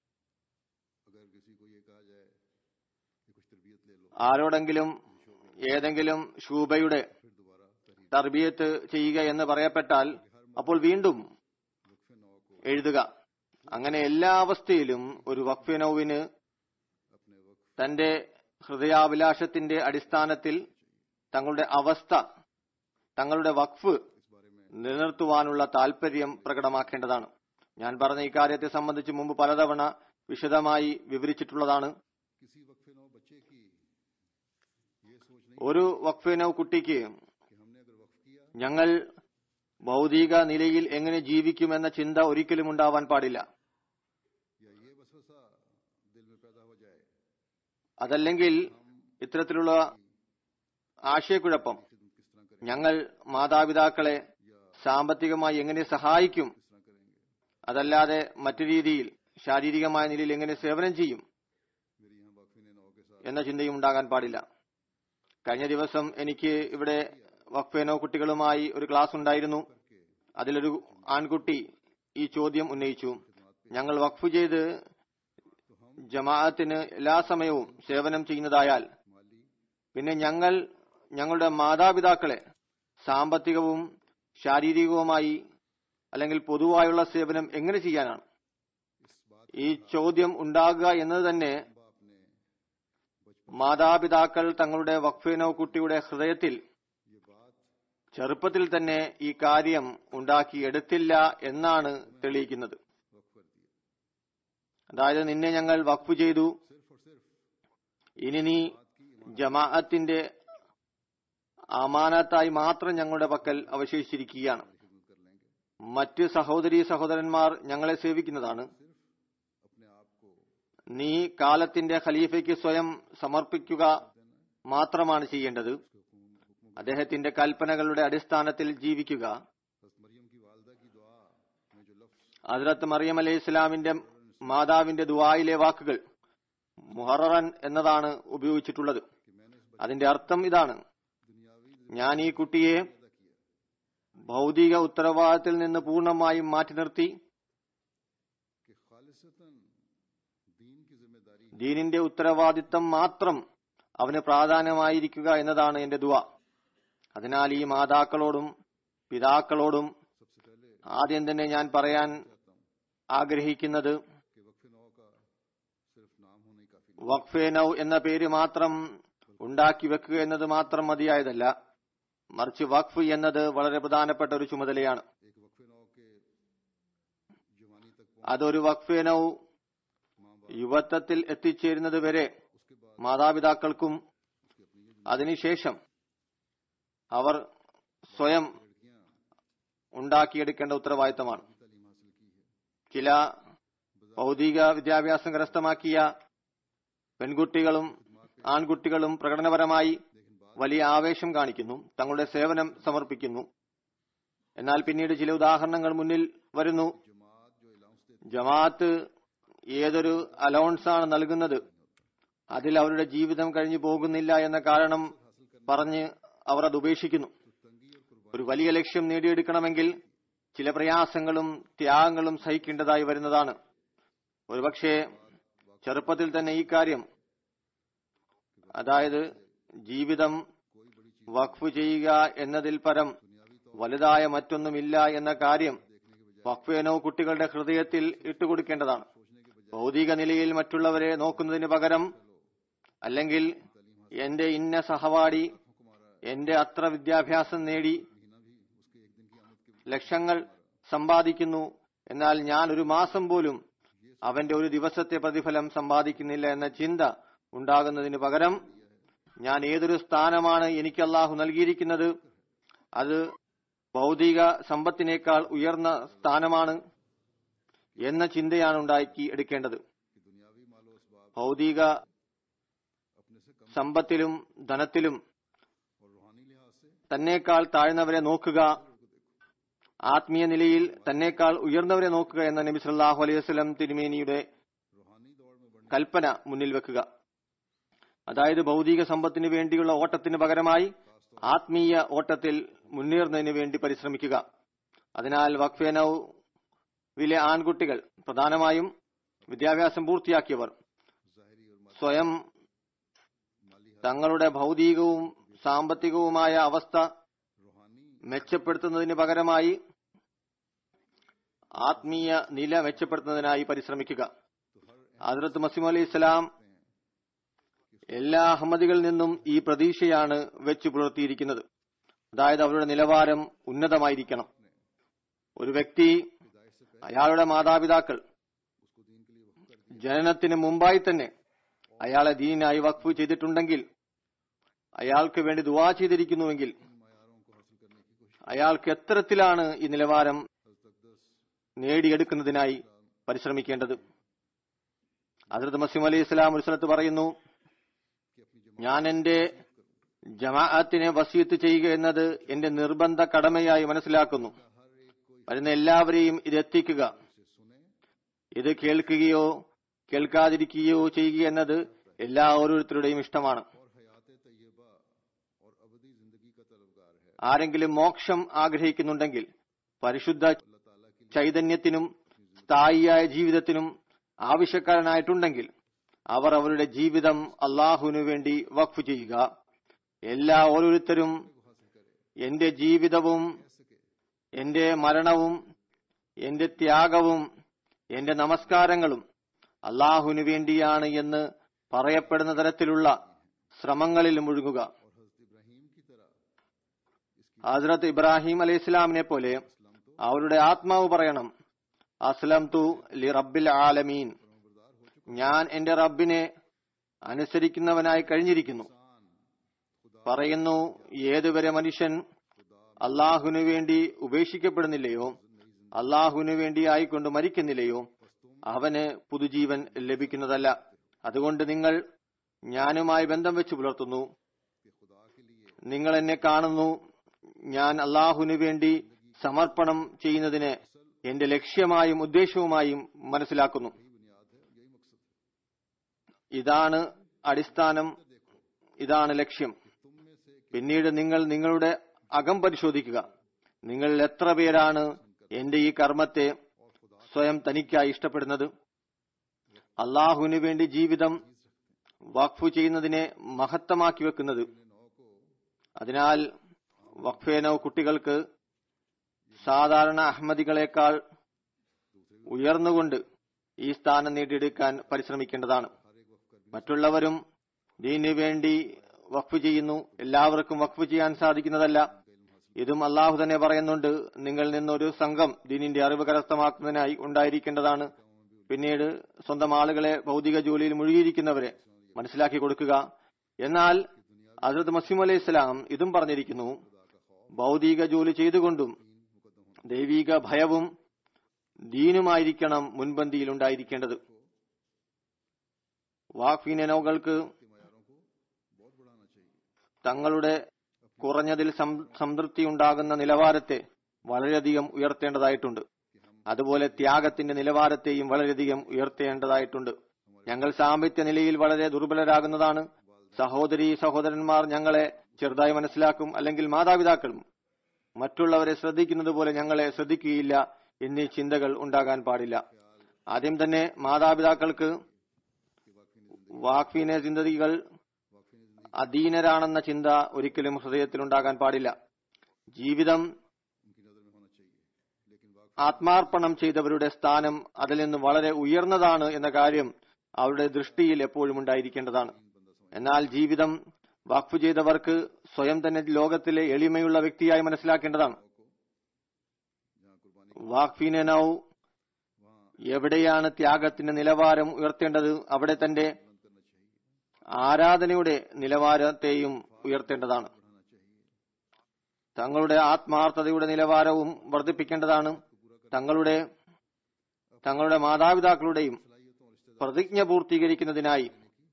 Speaker 1: अगर किसी को ये कहा जाए कि कुछ तरबियत ले लो
Speaker 2: ആരോടെങ്കിലും ഏതെങ്കിലും ശൂബയുടെ
Speaker 1: फिर दोबारा तहरीर
Speaker 2: തർബിയത്ത് ചെയ്യുക എന്ന് പറയപ്പെട്ടാൽ അപ്പോൾ വീണ്ടും
Speaker 1: वक्फ नौ को
Speaker 2: എഴുതുക അങ്ങനെ എല്ലാ അവസ്ഥയിലും ഒരു വഖഫിനോവിന്
Speaker 1: अपने वक्फ
Speaker 2: തന്റെ ഹൃദയാഭിലാഷത്തിന്റെ അടിസ്ഥാനത്തിൽ തങ്ങളുടെ അവസ്ഥ തങ്ങളുടെ വഖഫ്
Speaker 1: इस बारे में
Speaker 2: നിലനിർത്തുവാനുള്ള താൽപര്യം പ്രകടമാക്കേണ്ടതാണ് ഞാൻ പറഞ്ഞ ഇക്കാര്യത്തെ സംബന്ധിച്ച് മുമ്പ് പലതവണ വിശദമായി വിവരിച്ചിട്ടുള്ളതാണ്
Speaker 1: किसी वक्फ नौ बच्चे की ये सोच नहीं
Speaker 2: ഒരു വഖഫിനോ കുട്ടിക്ക്
Speaker 1: कि हमने अगर वक्फ किया
Speaker 2: ഞങ്ങൾ ഭൗതിക നിലയിൽ എങ്ങനെ ജീവിക്കുമെന്ന ചിന്ത ഒരിക്കലും ഉണ്ടാവാൻ പാടില്ല
Speaker 1: या ये वसवसा दिल में पैदा हो जाए
Speaker 2: അതല്ലെങ്കിൽ ഇത്തരത്തിലുള്ള ആശയക്കുഴപ്പം
Speaker 1: खिदमत किस तरह करें
Speaker 2: ഞങ്ങൾ മാതാപിതാക്കളെ സാമ്പത്തികമായി എങ്ങനെ സഹായിക്കും
Speaker 1: किस तरह करेंगे
Speaker 2: അതല്ലാതെ മറ്റു രീതിയിൽ ശാരീരികമായ നിലയിൽ എങ്ങനെ സേവനം ചെയ്യും
Speaker 1: मेरी यहाँ वक्फ नौ के साथ
Speaker 2: എന്ന ചിന്തയും ഉണ്ടാകാൻ പാടില്ല കഴിഞ്ഞ ദിവസം എനിക്ക് ഇവിടെ വഖഫേനോ കുട്ടികളുമായി ഒരു ക്ലാസ് ഉണ്ടായിരുന്നു
Speaker 1: करके
Speaker 2: അതിലൊരു ആൺകുട്ടി ഈ ചോദ്യം ഉന്നയിച്ചു ഞങ്ങൾ വഖഫ് ചെയ്ത് ജമാഅത്തിന് എല്ലാ സമയവും സേവനം ചെയ്യുന്നതായാൽ
Speaker 1: माली
Speaker 2: പിന്നെ ഞങ്ങൾ ഞങ്ങളുടെ മാതാപിതാക്കളെ സാമ്പത്തികവും ശാരീരികവുമായി അല്ലെങ്കിൽ പൊതുവായുള്ള സേവനം എങ്ങനെ ചെയ്യാനാണ്
Speaker 1: इस बात
Speaker 2: ഈ ചോദ്യം ഉണ്ടാകുക എന്നത് തന്നെ
Speaker 1: बाप ने बचपन
Speaker 2: മാതാപിതാക്കൾ തങ്ങളുടെ വഖഫിനോ കുട്ടിയുടെ ഹൃദയത്തിൽ
Speaker 1: ये बात
Speaker 2: ചെറുപ്പത്തിൽ തന്നെ ഈ കാര്യം ഉണ്ടാക്കിയെടുത്തില്ല എന്നാണ് തെളിയിക്കുന്നത്
Speaker 1: वक्फ कर दिया
Speaker 2: അതായത് നിന്നെ ഞങ്ങൾ വഖഫ് ചെയ്തു
Speaker 1: सिर्फ और सिर्फ
Speaker 2: ഇനി നീ ജമാഅത്തിന്റെ അമാനത്തായി മാത്രം ഞങ്ങളുടെ പക്കൽ അവശേഷിച്ചിരിക്കുകയാണ്
Speaker 1: खिदमत कर लेंगे
Speaker 2: മറ്റ് സഹോദരി സഹോദരന്മാർ ഞങ്ങളെ സേവിക്കുന്നതാണ്
Speaker 1: सिर्फ अपने आप को
Speaker 2: നീ കാലത്തിന്റെ ഖലീഫയ്ക്ക് സ്വയം സമർപ്പിക്കുക മാത്രമാണ് ചെയ്യേണ്ടത്
Speaker 1: उसके हुक्म हुक्म
Speaker 2: അദ്ദേഹത്തിന്റെ കൽപ്പനകളുടെ അടിസ്ഥാനത്തിൽ ജീവിക്കുക
Speaker 1: हज़रत मरियम की वालदा की दुआ में जो लफ्ज
Speaker 2: ഹസ്രത്ത് മറിയം അലൈഹി ഇസ്ലാമിന്റെ മാതാവിന്റെ ദുആയിലെ വാക്കുകൾ മുഹറൻ എന്നതാണ് ഉപയോഗിച്ചിട്ടുള്ളത്
Speaker 1: कि मैंने इस
Speaker 2: അതിന്റെ അർത്ഥം ഇതാണ്
Speaker 1: दुनियावी
Speaker 2: ഞാൻ ഈ കുട്ടിയെ
Speaker 1: पैदा किया
Speaker 2: ഭൗതിക ഉത്തരവാദിത്തത്തിൽ നിന്ന് പൂർണ്ണമായും മാറ്റി നിർത്തി
Speaker 1: कि खालिसतन दीन की जिम्मेदारी
Speaker 2: ദീനിന്റെ ഉത്തരവാദിത്തം മാത്രം അവന് പ്രാധാന്യമായിരിക്കുക എന്നതാണ് എന്റെ ദുവ അതിനാൽ ഈ മാതാക്കളോടും പിതാക്കളോടും
Speaker 1: सबसे पहले
Speaker 2: ആദ്യം തന്നെ ഞാൻ പറയാൻ ആഗ്രഹിക്കുന്നത്
Speaker 1: कि वक्फ नौ का सिर्फ नाम होना ही काफी
Speaker 2: വഖഫെ നൗ എന്ന പേര് മാത്രം ഉണ്ടാക്കി വെക്കുക എന്നത് മാത്രം മതിയായതല്ല മറിച്ച് വഖഫ് എന്നത് വളരെ പ്രധാനപ്പെട്ട ഒരു ചുമതലയാണ്
Speaker 1: नहीं एक वक्फ नौ के जवानी तक पहुंच
Speaker 2: അതൊരു വഖഫെ നൗ
Speaker 1: माँ बाप
Speaker 2: യുവത്വത്തിൽ എത്തിച്ചേരുന്നത് വരെ
Speaker 1: उसके बाद
Speaker 2: മാതാപിതാക്കൾക്കും
Speaker 1: उसकी अपनी ये
Speaker 2: അതിനുശേഷം അവർ സ്വയം
Speaker 1: लड़कियां
Speaker 2: ഉണ്ടാക്കിയെടുക്കേണ്ട ഉത്തരവാദിത്തമാണ്
Speaker 1: भी तालीम हासिल की है
Speaker 2: ചില ഭൗതിക വിദ്യാഭ്യാസം കരസ്ഥമാക്കിയ പെൺകുട്ടികളും ആൺകുട്ടികളും പ്രകടനപരമായി
Speaker 1: लेकिन बाद
Speaker 2: വലിയ ആവേശം കാണിക്കുന്നു തങ്ങളുടെ സേവനം സമർപ്പിക്കുന്നു എന്നാൽ പിന്നീട് ചില ഉദാഹരണങ്ങൾ മുന്നിൽ വരുന്നു
Speaker 1: जमात जो अलाउंस देती
Speaker 2: ജമാഅത്ത് ഏതൊരു അലൗൺസ് ആണ് നൽകുന്നത് അതിൽ അവരുടെ ജീവിതം കഴിഞ്ഞു പോകുന്നില്ല എന്ന കാരണം പറഞ്ഞ് അവർ അത് ഉപേക്ഷിക്കുന്നു
Speaker 1: तंगी और कुर्बानी
Speaker 2: ഒരു വലിയ ലക്ഷ്യം നേടിയെടുക്കണമെങ്കിൽ ചില പ്രയാസങ്ങളും ത്യാഗങ്ങളും സഹിക്കേണ്ടതായി വരുന്നതാണ് ഒരുപക്ഷെ ചെറുപ്പത്തിൽ തന്നെ ഈ കാര്യം അതായത് ജീവിതം
Speaker 1: कोई बड़ी चीज
Speaker 2: വഖഫ് ചെയ്യുക എന്നതിൽ പരം
Speaker 1: दुनियावी तो
Speaker 2: വലുതായ മറ്റൊന്നുമില്ല എന്ന കാര്യം
Speaker 1: देखने के बजाय
Speaker 2: വഖഫേനോ കുട്ടികളുടെ ഹൃദയത്തിൽ ഇട്ടുകൊടുക്കേണ്ടതാണ്
Speaker 1: सोचने के बजाय
Speaker 2: ഭൗതിക നിലയിൽ മറ്റുള്ളവരെ നോക്കുന്നതിന് പകരം അല്ലെങ്കിൽ എന്റെ ഇന്ന സഹപാഠി
Speaker 1: को मारा है
Speaker 2: എന്റെ അത്ര വിദ്യാഭ്യാസം നേടി
Speaker 1: महीना भी उसके एक दिन की आमद के
Speaker 2: ലക്ഷങ്ങൾ സമ്പാദിക്കുന്നു എന്നാൽ ഞാൻ ഒരു മാസം പോലും അവന്റെ ഒരു ദിവസത്തെ പ്രതിഫലം സമ്പാദിക്കുന്നില്ല എന്ന ചിന്ത ഉണ്ടാകുന്നതിന് പകരം ഞാൻ ഏതൊരു സ്ഥാനമാണ് എനിക്ക് അള്ളാഹു നൽകിയിരിക്കുന്നത് അത് ഭൗതിക സമ്പത്തിനേക്കാൾ ഉയർന്ന സ്ഥാനമാണ് എന്ന ചിന്തയാണ് ഉണ്ടാക്കി എടുക്കേണ്ടത്
Speaker 1: कि दुनियावी मालो इसबाब
Speaker 2: ഭൗതിക
Speaker 1: अपने से कम
Speaker 2: സമ്പത്തിലും ധനത്തിലും
Speaker 1: और रूहानी लिहाज से
Speaker 2: തന്നേക്കാൾ താഴ്ന്നവരെ നോക്കുക ആത്മീയ നിലയിൽ തന്നേക്കാൾ ഉയർന്നവരെ നോക്കുക എന്ന നബി സല്ലല്ലാഹു അലൈഹി വസല്ലം തിരുമേനിയുടെ
Speaker 1: रूहानी दौड़ में बढ़ने
Speaker 2: കൽപ്പന മുന്നിൽ വെക്കുക അതായത് ഭൗതിക സമ്പത്തിന് വേണ്ടിയുള്ള ഓട്ടത്തിന് പകരമായി ആത്മീയ ഓട്ടത്തിൽ മുന്നേറുന്നതിന് വേണ്ടി പരിശ്രമിക്കുക അതിനാൽ വഖഫേനൌവിലെ ആൺകുട്ടികൾ പ്രധാനമായും വിദ്യാഭ്യാസം പൂർത്തിയാക്കിയവർ
Speaker 1: जाहिरी और
Speaker 2: സ്വയം
Speaker 1: माली
Speaker 2: തങ്ങളുടെ ഭൗതികവും സാമ്പത്തികവുമായ അവസ്ഥ
Speaker 1: रूहानी
Speaker 2: മെച്ചപ്പെടുത്തുന്നതിന് പകരമായി ആത്മീയ നില മെച്ചപ്പെടുത്തുന്നതിനായി പരിശ്രമിക്കുക ഹസ്രത്ത് മസീം അലി ഇസ്ലാം എല്ലാ അഹമ്മദികളിൽ നിന്നും ഈ പ്രതീക്ഷയാണ് വെച്ചു പുലർത്തിയിരിക്കുന്നത് അതായത് അവരുടെ നിലവാരം ഉന്നതമായിരിക്കണം ഒരു വ്യക്തി അയാളുടെ മാതാപിതാക്കൾ
Speaker 1: उसको दीन के लिए वक्त कर
Speaker 2: ജനനത്തിന് മുമ്പായി തന്നെ അയാളെ ദീനായി വഖഫ് ചെയ്തിട്ടുണ്ടെങ്കിൽ അയാൾക്ക് വേണ്ടി ദുവാ ചെയ്തിരിക്കുന്നുവെങ്കിൽ
Speaker 1: इन मायारों को हासिल करने की कोशिश
Speaker 2: അയാൾക്ക് എത്തരത്തിലാണ് ഈ നിലവാരം
Speaker 1: हजरत अकदस
Speaker 2: നേടിയെടുക്കുന്നതിനായി പരിശ്രമിക്കേണ്ടത് ഹസ്രത്ത് മസീം അലി ഇസ്ലാം ഒരു സ്ഥലത്ത് പറയുന്നു
Speaker 1: कि अपनी जमात
Speaker 2: ഞാൻ എന്റെ ജമാഅത്തിനെ വസീത്ത് ചെയ്യുക എന്നത് എന്റെ നിർബന്ധ കടമയായി മനസ്സിലാക്കുന്നു
Speaker 1: हर एक को
Speaker 2: വരുന്ന എല്ലാവരെയും ഇത് എത്തിക്കുക
Speaker 1: इसे सुने
Speaker 2: ഇത് കേൾക്കുകയോ കേൾക്കാതിരിക്കുകയോ ചെയ്യുക എന്നത് എല്ലാ ഓരോരുത്തരുടെയും ഇഷ്ടമാണ്
Speaker 1: और हयात तय्यबा और अबदी जिंदगी का तलबगार है
Speaker 2: ആരെങ്കിലും മോക്ഷം ആഗ്രഹിക്കുന്നുണ്ടെങ്കിൽ പരിശുദ്ധ
Speaker 1: अल्लाह ताला की
Speaker 2: ചൈതന്യത്തിനും സ്ഥായിയായ ജീവിതത്തിനും ആവശ്യക്കാരനായിട്ടുണ്ടെങ്കിൽ അവർ അവരുടെ ജീവിതം അള്ളാഹുവിനു വേണ്ടി വഖഫ് ചെയ്യുക എല്ലാ ഓരോരുത്തരും എന്റെ ജീവിതവും എന്റെ മരണവും എന്റെ ത്യാഗവും എന്റെ നമസ്കാരങ്ങളും അള്ളാഹുവിനു വേണ്ടിയാണ് എന്ന് പറയപ്പെടുന്ന തരത്തിലുള്ള ശ്രമങ്ങളിൽ മുഴുകുക
Speaker 1: और हजरत इब्राहिम की तरह इसकी
Speaker 2: ഹസ്രത്ത് ഇബ്രാഹിം അലൈഹി ഇസ്ലാമിനെ പോലെ അവരുടെ ആത്മാവ് പറയണം അസ്ലം തു ലി റബ്ബിൽ ആലമീൻ ഞാൻ എന്റെ റബ്ബിനെ അനുസരിക്കുന്നവനായി കഴിഞ്ഞിരിക്കുന്നു പറയുന്നു ഏതുവരെ മനുഷ്യൻ അള്ളാഹുവിനു വേണ്ടി ഉപേക്ഷിക്കപ്പെടുന്നില്ലയോ അള്ളാഹുവിനു വേണ്ടി ആയിക്കൊണ്ട് മരിക്കുന്നില്ലയോ അവന് പുതുജീവൻ ലഭിക്കുന്നതല്ല അതുകൊണ്ട് നിങ്ങൾ ഞാനുമായി ബന്ധം വെച്ച് പുലർത്തുന്നു
Speaker 1: कि खुदा के लिए
Speaker 2: നിങ്ങൾ എന്നെ കാണുന്നു ഞാൻ അള്ളാഹുവിനു വേണ്ടി സമർപ്പണം ചെയ്യുന്നതിന് എന്റെ ലക്ഷ്യമായും ഉദ്ദേശവുമായും മനസ്സിലാക്കുന്നു
Speaker 1: यही बुनियाद है यही मकसद है
Speaker 2: ഇതാണ് അടിസ്ഥാനം ഇതാണ് ലക്ഷ്യം
Speaker 1: तुम में से
Speaker 2: പിന്നീട് നിങ്ങൾ നിങ്ങളുടെ അകം പരിശോധിക്കുക നിങ്ങൾ എത്ര പേരാണ് എന്റെ ഈ കർമ്മത്തെ സ്വയം തനിക്കായി ഇഷ്ടപ്പെടുന്നത് അള്ളാഹുവിനു വേണ്ടി ജീവിതം വഖഫ് ചെയ്യുന്നതിനെ മഹത്തമാക്കി വെക്കുന്നത് അതിനാൽ വഖഫേനോ കുട്ടികൾക്ക് സാധാരണ അഹമ്മദികളെക്കാൾ ഉയർന്നുകൊണ്ട് ഈ സ്ഥാനം നേടിയെടുക്കാൻ പരിശ്രമിക്കേണ്ടതാണ് മറ്റുള്ളവരും ദീനു വേണ്ടി വഖഫ് ചെയ്യുന്നു എല്ലാവർക്കും വഖഫ് ചെയ്യാൻ സാധിക്കുന്നതല്ല ഇതും അള്ളാഹു തന്നെ പറയുന്നുണ്ട് നിങ്ങൾ നിന്നൊരു സംഘം ദീനിന്റെ അറിവ് കരസ്ഥമാക്കുന്നതിനായി ഉണ്ടായിരിക്കേണ്ടതാണ് പിന്നീട് സ്വന്തം ആളുകളെ ഭൗതിക ജോലിയിൽ മുഴുകിയിരിക്കുന്നവരെ മനസ്സിലാക്കി കൊടുക്കുക എന്നാൽ ഹസരത് മസീം അലൈഹി ഇസ്ലാം ഇതും പറഞ്ഞിരിക്കുന്നു ഭൗതിക ജോലി ചെയ്തുകൊണ്ടും ദൈവിക ഭയവും ദീനുമായിരിക്കണം മുൻപന്തിയിൽ ഉണ്ടായിരിക്കേണ്ടത് വാക്ഫീനോകൾക്ക് തങ്ങളുടെ കുറഞ്ഞതിൽ സം- സംതൃപ്തി ഉണ്ടാകുന്ന നിലവാരത്തെ വളരെയധികം ഉയർത്തേണ്ടതായിട്ടുണ്ട് അതുപോലെ ത്യാഗത്തിന്റെ നിലവാരത്തെയും വളരെയധികം ഉയർത്തേണ്ടതായിട്ടുണ്ട് ഞങ്ങൾ സാമ്പത്തിക നിലയിൽ വളരെ ദുർബലരാകുന്നതാണ് സഹോദരി സഹോദരന്മാർ ഞങ്ങളെ ചെറുതായി മനസ്സിലാക്കും അല്ലെങ്കിൽ മാതാപിതാക്കളും മറ്റുള്ളവരെ ശ്രദ്ധിക്കുന്നത് പോലെ ഞങ്ങളെ ശ്രദ്ധിക്കുകയില്ല എന്നീ ചിന്തകൾ ഉണ്ടാകാൻ പാടില്ല ആദ്യം തന്നെ മാതാപിതാക്കൾക്ക് വാക്ഫീനെ ചിന്തതികൾ അധീനരാണെന്ന ചിന്ത ഒരിക്കലും ഹൃദയത്തിൽ ഉണ്ടാകാൻ പാടില്ല ജീവിതം ആത്മാർപ്പണം ചെയ്തവരുടെ സ്ഥാനം അതിൽ നിന്ന് വളരെ ഉയർന്നതാണ് എന്ന കാര്യം അവരുടെ ദൃഷ്ടിയിൽ എപ്പോഴും ഉണ്ടായിരിക്കേണ്ടതാണ് എന്നാൽ ജീവിതം വഖഫ് ചെയ്തവർക്ക് സ്വയം തന്നെ ലോകത്തിലെ എളിമയുള്ള വ്യക്തിയായി മനസ്സിലാക്കേണ്ടതാണ് വാക്ഫീനൗ എവിടെയാണ് ത്യാഗത്തിന്റെ നിലവാരം ഉയർത്തേണ്ടത് അവിടെ തന്റെ ആരാധനയുടെ നിലവാരത്തെയും ഉയർത്തേണ്ടതാണ് തങ്ങളുടെ ആത്മാർത്ഥതയുടെ നിലവാരവും വർദ്ധിപ്പിക്കേണ്ടതാണ് തങ്ങളുടെ തങ്ങളുടെ മാതാപിതാക്കളുടെയും പ്രതിജ്ഞ പൂർത്തീകരിക്കുന്നതിനായി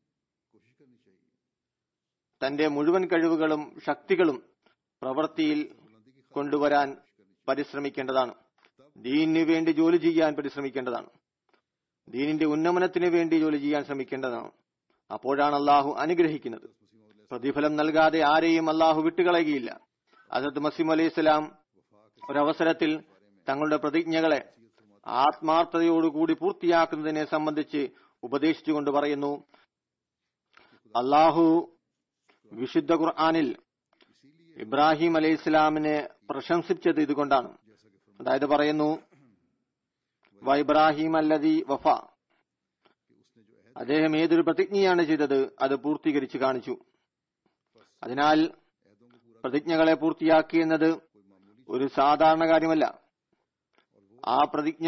Speaker 2: തന്റെ മുഴുവൻ കഴിവുകളും ശക്തികളും പ്രവൃത്തിയിൽ കൊണ്ടുവരാൻ പരിശ്രമിക്കേണ്ടതാണ് ദീനിന് വേണ്ടി ജോലി ചെയ്യാൻ പരിശ്രമിക്കേണ്ടതാണ് ദീനിന്റെ ഉന്നമനത്തിന് വേണ്ടി ജോലി ചെയ്യാൻ ശ്രമിക്കേണ്ടതാണ് അപ്പോഴാണ് അള്ളാഹു അനുഗ്രഹിക്കുന്നത് പ്രതിഫലം നൽകാതെ ആരെയും അള്ളാഹു വിട്ടുകളയുകയില്ല അസദ് മസീം അലൈഹി സ്വലാം ഒരവസരത്തിൽ തങ്ങളുടെ പ്രതിജ്ഞകളെ ആത്മാർത്ഥതയോടുകൂടി പൂർത്തിയാക്കുന്നതിനെ സംബന്ധിച്ച് ഉപദേശിച്ചുകൊണ്ട് പറയുന്നു അള്ളാഹു വിശുദ്ധ ഖുർആാനിൽ ഇബ്രാഹിം അലൈഹി ഇസ്ലാമിനെ പ്രശംസിച്ചത് ഇതുകൊണ്ടാണ് അതായത് പറയുന്നു വ ഇബ്രാഹിം അല്ലതി വഫ അദ്ദേഹം ഏതൊരു പ്രതിജ്ഞയാണ് ചെയ്തത് അത് പൂർത്തീകരിച്ചു കാണിച്ചു അതിനാൽ പ്രതിജ്ഞകളെ പൂർത്തിയാക്കി എന്നത് ഒരു സാധാരണ കാര്യമല്ല ആ പ്രതിജ്ഞ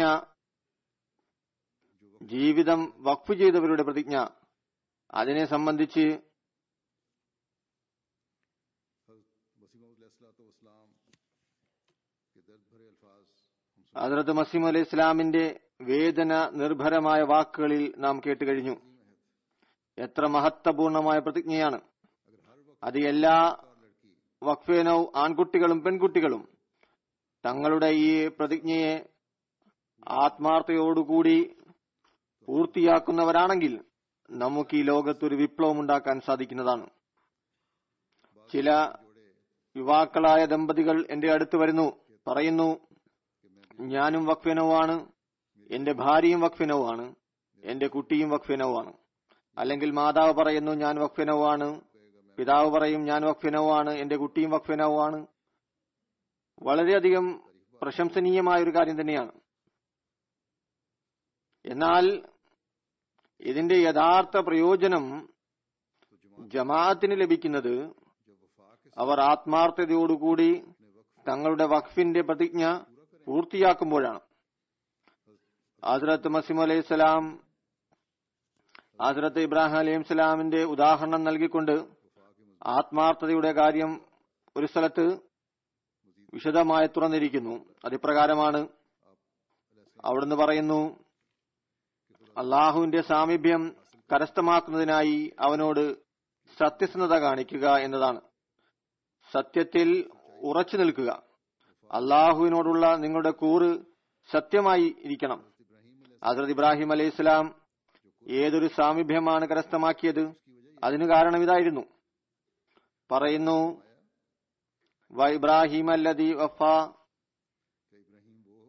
Speaker 2: ജീവിതം വഖഫ് ചെയ്തവരുടെ പ്രതിജ്ഞ അതിനെ സംബന്ധിച്ച് ഹസരത്ത് മസീം അലൈഹി ഇസ്ലാമിന്റെ വേദന നിർഭരമായ വാക്കുകളിൽ നാം കേട്ടു കഴിഞ്ഞു എത്ര മഹത്വപൂർണമായ പ്രതിജ്ഞയാണ് അത് എല്ലാ വഖഫേനോ ആൺകുട്ടികളും പെൺകുട്ടികളും തങ്ങളുടെ ഈ പ്രതിജ്ഞയെ ആത്മാർത്ഥയോടുകൂടി പൂർത്തിയാക്കുന്നവരാണെങ്കിൽ നമുക്ക് ഈ ലോകത്തൊരു വിപ്ലവം ഉണ്ടാക്കാൻ സാധിക്കുന്നതാണ് ചില യുവാക്കളായ ദമ്പതികൾ എന്റെ അടുത്ത് വരുന്നു പറയുന്നു ഞാനും വക്ഫിനവുമാണ് എന്റെ ഭാര്യയും വക്ഫിനവുമാണ് എന്റെ കുട്ടിയും വക്ഫിനവുമാണ് അല്ലെങ്കിൽ മാതാവ് പറയുന്നു ഞാൻ വക്ഫിനവുമാണ് പിതാവ് പറയും ഞാൻ വക്ഫിനവുമാണ് എന്റെ കുട്ടിയും വക്ഫിനവുമാണ് വളരെയധികം പ്രശംസനീയമായ ഒരു കാര്യം തന്നെയാണ് എന്നാൽ ഇതിന്റെ യഥാർത്ഥ പ്രയോജനം ജമാഅത്തിന് ലഭിക്കുന്നത് അവർ ആത്മാർത്ഥതയോടുകൂടി തങ്ങളുടെ വഖഫിന്റെ പ്രതിജ്ഞ പൂർത്തിയാക്കുമ്പോഴാണ് ഹസ്രത്ത് മസീം അലൈഹി സ്വലാം ഹസ്രത്ത് ഇബ്രാഹിം അലൈഹി സ്വലാമിന്റെ ഉദാഹരണം നൽകിക്കൊണ്ട് ആത്മാർത്ഥതയുടെ കാര്യം ഒരു സ്ഥലത്ത് വിശദമായി തുറന്നിരിക്കുന്നു അതിപ്രകാരമാണ് അവിടുന്ന് പറയുന്നു അള്ളാഹുവിന്റെ സാമീപ്യം കരസ്ഥമാക്കുന്നതിനായി അവനോട് സത്യസന്ധത കാണിക്കുക എന്നതാണ് സത്യത്തിൽ ഉറച്ചു നിൽക്കുക അള്ളാഹുവിനോടുള്ള നിങ്ങളുടെ കൂറ് സത്യമായി ഇരിക്കണം ഹസരത് ഇബ്രാഹിം അലൈഹി ഇസ്ലാം ഏതൊരു സാമീപ്യമാണ് കരസ്ഥമാക്കിയത് അതിനു കാരണം ഇതായിരുന്നു പറയുന്നു വ ഇബ്രാഹിം അല്ലതി വഫ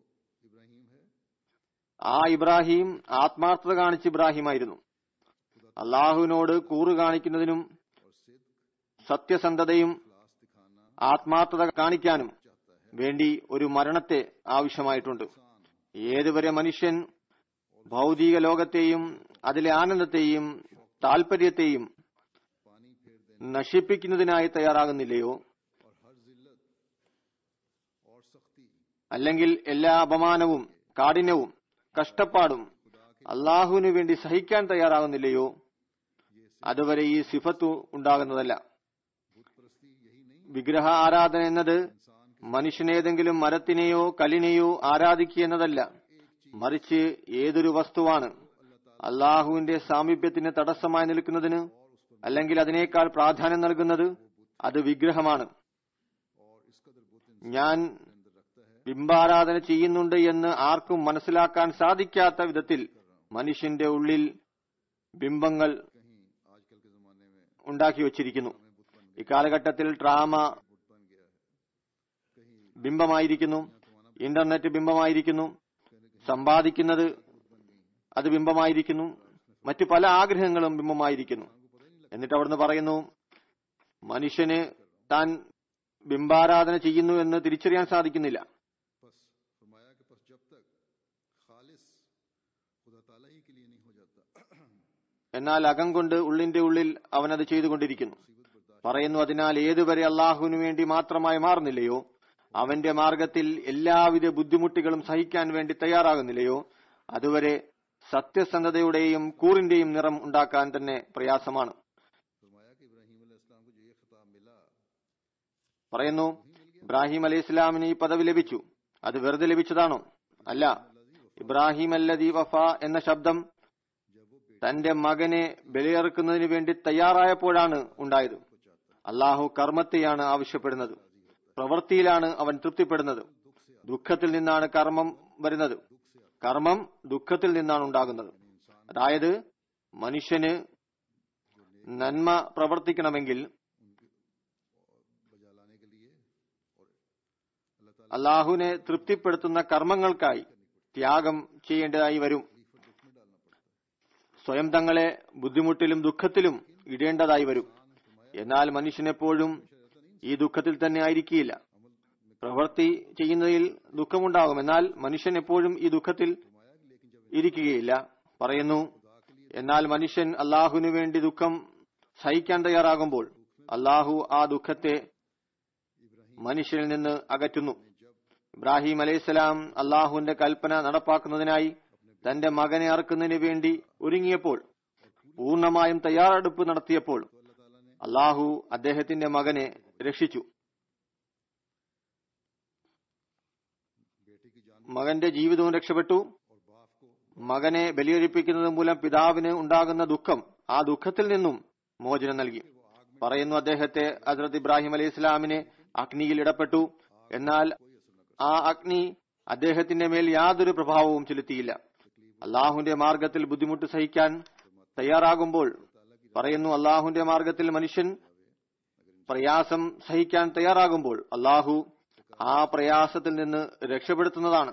Speaker 2: ആ ഇബ്രാഹിം ആത്മാർത്ഥത കാണിച്ച് ഇബ്രാഹിം ആയിരുന്നു അള്ളാഹുവിനോട് കൂറ് കാണിക്കുന്നതിനും സത്യസന്ധതയും ആത്മാർത്ഥത കാണിക്കാനും വേണ്ടി ഒരു മരണത്തെ ആവശ്യമായിട്ടുണ്ട് ഏതുവരെ മനുഷ്യൻ ഭൗതിക ലോകത്തെയും അതിലെ ആനന്ദത്തെയും താൽപര്യത്തെയും നശിപ്പിക്കുന്നതിനായി തയ്യാറാകുന്നില്ലയോ അല്ലെങ്കിൽ എല്ലാ അപമാനവും കാഠിന്യവും കഷ്ടപ്പാടും അള്ളാഹുവിനു വേണ്ടി സഹിക്കാൻ തയ്യാറാകുന്നില്ലയോ അതുവരെ ഈ സിഫത്ത് ഉണ്ടാകുന്നതല്ല വിഗ്രഹ ആരാധന എന്നത് മനുഷ്യനേതെങ്കിലും മരത്തിനെയോ കല്ലിനെയോ ആരാധിക്കുക എന്നതല്ല മറിച്ച് ഏതൊരു വസ്തുവാണ് അള്ളാഹുവിന്റെ സാമീപ്യത്തിന് തടസ്സമായി നിൽക്കുന്നതിന് അല്ലെങ്കിൽ അതിനേക്കാൾ പ്രാധാന്യം നൽകുന്നത് അത് വിഗ്രഹമാണ് ഞാൻ ബിംബാരാധന ചെയ്യുന്നുണ്ട് എന്ന് ആർക്കും മനസ്സിലാക്കാൻ സാധിക്കാത്ത വിധത്തിൽ മനുഷ്യന്റെ ഉള്ളിൽ ബിംബങ്ങൾ ഉണ്ടാക്കി വച്ചിരിക്കുന്നു ഇക്കാലഘട്ടത്തിൽ ഡ്രാമ ബിംബമായിരിക്കുന്നു ഇന്റർനെറ്റ് ബിംബമായിരിക്കുന്നു സമ്പാദിക്കുന്നത് അത് ബിംബമായിരിക്കുന്നു മറ്റു പല ആഗ്രഹങ്ങളും ബിംബമായിരിക്കുന്നു എന്നിട്ട് അവിടുന്ന് പറയുന്നു മനുഷ്യന് താൻ ബിംബാരാധന ചെയ്യുന്നു എന്ന് തിരിച്ചറിയാൻ സാധിക്കുന്നില്ല
Speaker 1: बस फरमाया कि बस जब तक खालिस खुदा ताला ही के लिए नहीं हो जाता
Speaker 2: എന്നാൽ അകം കൊണ്ട് ഉള്ളിന്റെ ഉള്ളിൽ അവനത് ചെയ്തുകൊണ്ടിരിക്കുന്നു പറയുന്നു അതിനാൽ ഏതുവരെ അള്ളാഹുവിനു വേണ്ടി മാത്രമായി മാറുന്നില്ലയോ അവന്റെ മാർഗത്തിൽ എല്ലാവിധ ബുദ്ധിമുട്ടുകളും സഹിക്കാൻ വേണ്ടി തയ്യാറാകുന്നില്ലയോ അതുവരെ സത്യസന്ധതയുടെയും കൂറിന്റെയും നിറം ഉണ്ടാക്കാൻ തന്നെ പ്രയാസമാണ്
Speaker 1: फरमाया कि इब्राहिम अलैहिस्सलाम को जो ये खिताब मिला
Speaker 2: പറയുന്നു ഇബ്രാഹിം അലൈഹി ഇസ്ലാമിന് ഈ പദവി ലഭിച്ചു അത് വെറുതെ ലഭിച്ചതാണോ അല്ല ഇബ്രാഹിം അല്ലദി വഫ എന്ന ശബ്ദം തന്റെ മകനെ ബലിയറുക്കുന്നതിന് വേണ്ടി തയ്യാറായപ്പോഴാണ് ഉണ്ടായത് അള്ളാഹു കർമ്മത്തെയാണ് ആവശ്യപ്പെടുന്നത് പ്രവൃത്തിയിലാണ് അവൻ തൃപ്തിപ്പെടുന്നത് ദുഃഖത്തിൽ നിന്നാണ് കർമ്മം വരുന്നത് കർമ്മം ദുഃഖത്തിൽ നിന്നാണ് ഉണ്ടാകുന്നത് അതായത് മനുഷ്യന് നന്മ പ്രവർത്തിക്കണമെങ്കിൽ
Speaker 1: बजा लाने के लिए और अल्लाह ताला
Speaker 2: അള്ളാഹുവിനെ തൃപ്തിപ്പെടുത്തുന്ന കർമ്മങ്ങൾക്കായി ത്യാഗം ചെയ്യേണ്ടതായി വരും സ്വയം തങ്ങളെ ബുദ്ധിമുട്ടിലും ദുഃഖത്തിലും ഇടേണ്ടതായി വരും എന്നാൽ മനുഷ്യനെപ്പോഴും ഈ ദുഃഖത്തിൽ തന്നെ ആയിരിക്കില്ല പ്രവൃത്തി ചെയ്യുന്നതിൽ ദുഃഖമുണ്ടാകും എന്നാൽ മനുഷ്യൻ എപ്പോഴും ഈ ദുഃഖത്തിൽ ഇരിക്കുകയില്ല പറയുന്നു എന്നാൽ മനുഷ്യൻ അള്ളാഹുവിനു വേണ്ടി ദുഃഖം സഹിക്കാൻ തയ്യാറാകുമ്പോൾ അള്ളാഹു ആ ദുഃഖത്തെ മനുഷ്യനിൽ നിന്ന് അകറ്റുന്നു ഇബ്രാഹിം അലൈഹിസ്സലാം അള്ളാഹുവിന്റെ കൽപ്പന നടപ്പാക്കുന്നതിനായി തന്റെ മകനെ അറുക്കുന്നതിന് വേണ്ടി ഒരുങ്ങിയപ്പോൾ പൂർണ്ണമായും തയ്യാറെടുപ്പ് നടത്തിയപ്പോൾ അള്ളാഹു അദ്ദേഹത്തിന്റെ മകനെ രക്ഷിച്ചു
Speaker 1: बेटे की जान
Speaker 2: മകന്റെ ജീവിതവും രക്ഷപ്പെട്ടു
Speaker 1: और बाप को
Speaker 2: മകനെ ബലിയർപ്പിക്കുന്നത് മൂലം പിതാവിന് ഉണ്ടാകുന്ന ദുഃഖം ആ ദുഃഖത്തിൽ നിന്നും മോചനം നൽകി പറയുന്നു അദ്ദേഹത്തെ ഹസ്രത്ത് ഇബ്രാഹിം അലൈഹി ഇസ്ലാമിനെ അഗ്നിയിൽ ഇടപെട്ടു എന്നാൽ ആ അഗ്നി അദ്ദേഹത്തിന്റെ മേൽ യാതൊരു പ്രഭാവവും ചെലുത്തിയില്ല അള്ളാഹുവിന്റെ മാർഗത്തിൽ ബുദ്ധിമുട്ട് സഹിക്കാൻ തയ്യാറാകുമ്പോൾ പറയുന്നു അള്ളാഹുവിന്റെ മാർഗത്തിൽ മനുഷ്യൻ പ്രയാസം സഹിക്കാൻ തയ്യാറാകുമ്പോൾ അള്ളാഹു ആ പ്രയാസത്തിൽ നിന്ന് രക്ഷപ്പെടുത്തുന്നതാണ്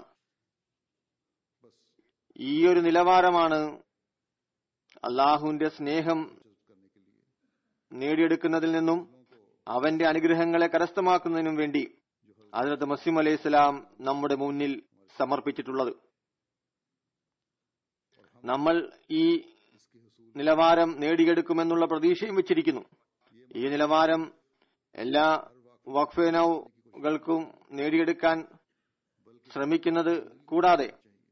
Speaker 2: ഈ ഒരു നിലവാരമാണ് അള്ളാഹുവിന്റെ സ്നേഹം നേടിയെടുക്കുന്നതിൽ നിന്നും അവന്റെ അനുഗ്രഹങ്ങളെ കരസ്ഥമാക്കുന്നതിനും വേണ്ടി അതിനകത്ത് മസീം അലൈഹി സ്വലാം നമ്മുടെ മുന്നിൽ സമർപ്പിച്ചിട്ടുള്ളത് നമ്മൾ ഈ നിലവാരം നേടിയെടുക്കുമെന്നുള്ള പ്രതീക്ഷയും വെച്ചിരിക്കുന്നു ഈ നിലവാരം എല്ലാ വഖഫേനൗകൾക്കും നേടിയെടുക്കാൻ ശ്രമിക്കുന്നത് കൂടാതെ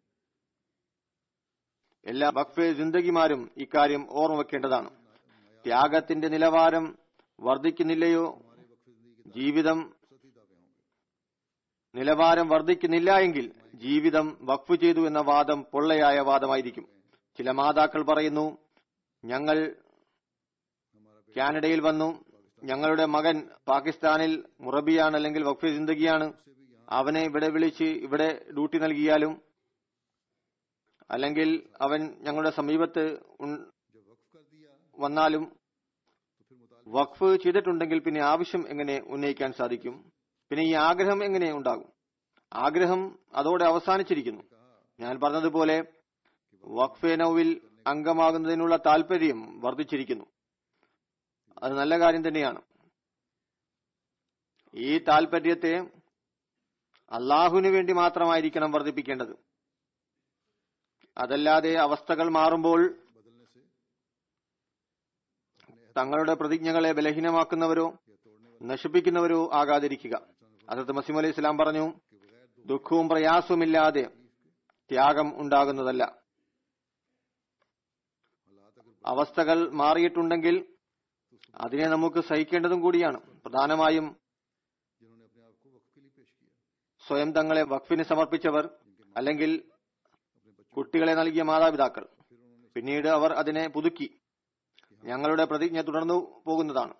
Speaker 2: എല്ലാ വഖഫെ ജിന്ദഗിമാരും ഇക്കാര്യം ഓർമ്മ വെക്കേണ്ടതാണ് ത്യാഗത്തിന്റെ നിലവാരം വർദ്ധിക്കുന്നില്ലയോ ജീവിതം നിലവാരം വർദ്ധിക്കുന്നില്ല എങ്കിൽ ജീവിതം വഖഫ് ചെയ്തു എന്ന വാദം പൊള്ളയായ വാദമായിരിക്കും ചില മാതാക്കൾ പറയുന്നു ഞങ്ങൾ കാനഡയിൽ വന്നു ഞങ്ങളുടെ മകൻ പാകിസ്ഥാനിൽ മുറബിയാണ് അല്ലെങ്കിൽ വഖഫ് ജിന്ദഗിയാണ് അവനെ ഇവിടെ വിളിച്ച് ഇവിടെ ഡ്യൂട്ടി നൽകിയാലും അല്ലെങ്കിൽ അവൻ ഞങ്ങളുടെ സമീപത്ത് ഉൺ- വന്നാലും വഖഫ് ചെയ്തിട്ടുണ്ടെങ്കിൽ പിന്നെ ആവശ്യം എങ്ങനെ ഉന്നയിക്കാൻ സാധിക്കും പിന്നെ ഈ ആഗ്രഹം എങ്ങനെ ഉണ്ടാകും ആഗ്രഹം അതോടെ അവസാനിച്ചിരിക്കുന്നു ഞാൻ പറഞ്ഞതുപോലെ വഖഫെ നൌവിൽ അംഗമാകുന്നതിനുള്ള താല്പര്യം വർദ്ധിച്ചിരിക്കുന്നു അത് നല്ല കാര്യം തന്നെയാണ് ഈ താല്പര്യത്തെ അള്ളാഹുവിന് വേണ്ടി മാത്രമായിരിക്കണം വർദ്ധിപ്പിക്കേണ്ടത് അതല്ലാതെ അവസ്ഥകൾ മാറുമ്പോൾ തങ്ങളുടെ പ്രതിജ്ഞകളെ ബലഹീനമാക്കുന്നവരോ നശിപ്പിക്കുന്നവരോ ആകാതിരിക്കുക അതത് മസീം അലൈഹി ഇസ്ലാം പറഞ്ഞു ദുഃഖവും പ്രയാസവുമില്ലാതെ ത്യാഗം ഉണ്ടാകുന്നതല്ല അവസ്ഥകൾ മാറിയിട്ടുണ്ടെങ്കിൽ അതിനെ നമുക്ക് സഹിക്കേണ്ടതും കൂടിയാണ് പ്രധാനമായും
Speaker 1: जिन्होंने अपने आप को वक्त के लिए पेश किया
Speaker 2: സ്വയം തങ്ങളെ വഖഫിന് സമർപ്പിച്ചവർ അല്ലെങ്കിൽ കുട്ടികളെ നൽകിയ മാതാപിതാക്കൾ പിന്നീട് അവർ അതിനെ പുതുക്കി ഞങ്ങളുടെ പ്രതിജ്ഞ തുടർന്നു പോകുന്നതാണ്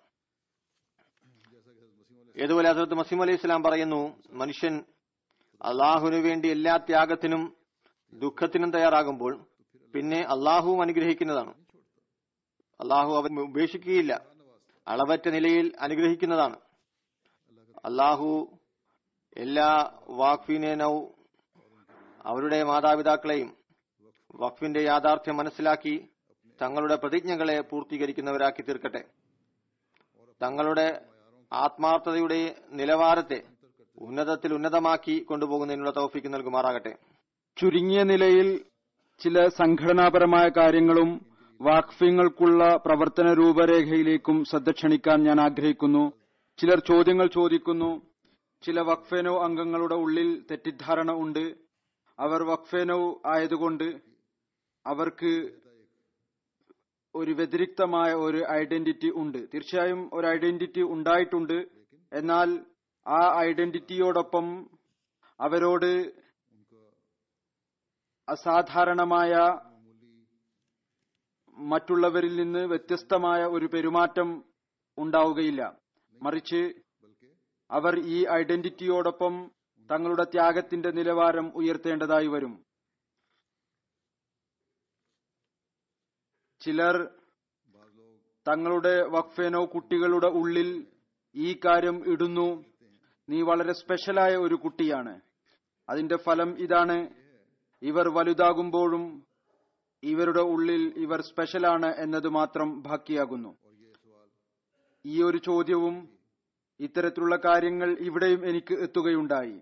Speaker 2: ഏതുപോലെ ഹസരത്ത് മസീം അലൈഹി ഇസ്ലാം പറയുന്നു മനുഷ്യൻ അള്ളാഹുവിനു വേണ്ടി എല്ലാ ത്യാഗത്തിനും ദുഃഖത്തിനും തയ്യാറാകുമ്പോൾ പിന്നെ അള്ളാഹുവും അനുഗ്രഹിക്കുന്നതാണ് അള്ളാഹു അവൻ ഉപേക്ഷിക്കുകയില്ല അളവറ്റ നിലയിൽ അനുഗ്രഹിക്കുന്നതാണ് അള്ളാഹു എല്ലാ വാക്ഫിനേനൗ അവരുടെ മാതാപിതാക്കളെയും വഖഫിന്റെ യാഥാർത്ഥ്യം മനസ്സിലാക്കി തങ്ങളുടെ പ്രതിജ്ഞകളെ പൂർത്തീകരിക്കുന്നവരാക്കി തീർക്കട്ടെ തങ്ങളുടെ ആത്മാർത്ഥതയുടെ നിലവാരത്തെ ഉന്നതത്തിൽ ഉന്നതമാക്കി കൊണ്ടുപോകുന്നതിനുള്ള തൗഫീക്ക് നൽകുമാറാകട്ടെ
Speaker 3: ചുരുങ്ങിയ നിലയിൽ ചില സംഘടനാപരമായ കാര്യങ്ങളും വാക്ഫ്യങ്ങൾക്കുള്ള പ്രവർത്തന രൂപരേഖയിലേക്കും ശ്രദ്ധ ക്ഷണിക്കാൻ ഞാൻ ആഗ്രഹിക്കുന്നു ചിലർ ചോദ്യങ്ങൾ ചോദിക്കുന്നു ചില വഖഫേനോ അംഗങ്ങളുടെ ഉള്ളിൽ തെറ്റിദ്ധാരണ ഉണ്ട് അവർ വഖഫേനോ ആയതുകൊണ്ട് അവർക്ക് ഒരു വ്യതിരിക്തമായ ഒരു ഐഡന്റിറ്റി ഉണ്ട് തീർച്ചയായും ഒരു ഐഡന്റിറ്റി ഉണ്ടായിട്ടുണ്ട് എന്നാൽ ആ ഐഡന്റിറ്റിയോടൊപ്പം അവരോട് അസാധാരണമായ മറ്റുള്ളവരിൽ നിന്ന് വ്യത്യസ്തമായ ഒരു പെരുമാറ്റം ഉണ്ടാവുകയില്ല മറിച്ച് അവർ ഈ ഐഡന്റിറ്റിയോടൊപ്പം തങ്ങളുടെ ത്യാഗത്തിന്റെ നിലവാരം ഉയർത്തേണ്ടതായി വരും ചിലർ തങ്ങളുടെ വഖഫേനോ കുട്ടികളുടെ ഉള്ളിൽ ഈ കാര്യം ഇടുന്നു നീ വളരെ സ്പെഷ്യലായ ഒരു കുട്ടിയാണ് അതിന്റെ ഫലം ഇതാണ് ഇവർ വലുതാകുമ്പോഴും ഇവരുടെ ഉള്ളിൽ ഇവർ സ്പെഷ്യലാണ് എന്നത് മാത്രം ബാക്കിയാകുന്നു ഈ ഒരു ചോദ്യവും ഇത്തരത്തിലുള്ള കാര്യങ്ങൾ ഇവിടെയും എനിക്ക് എത്തുകയുണ്ടായി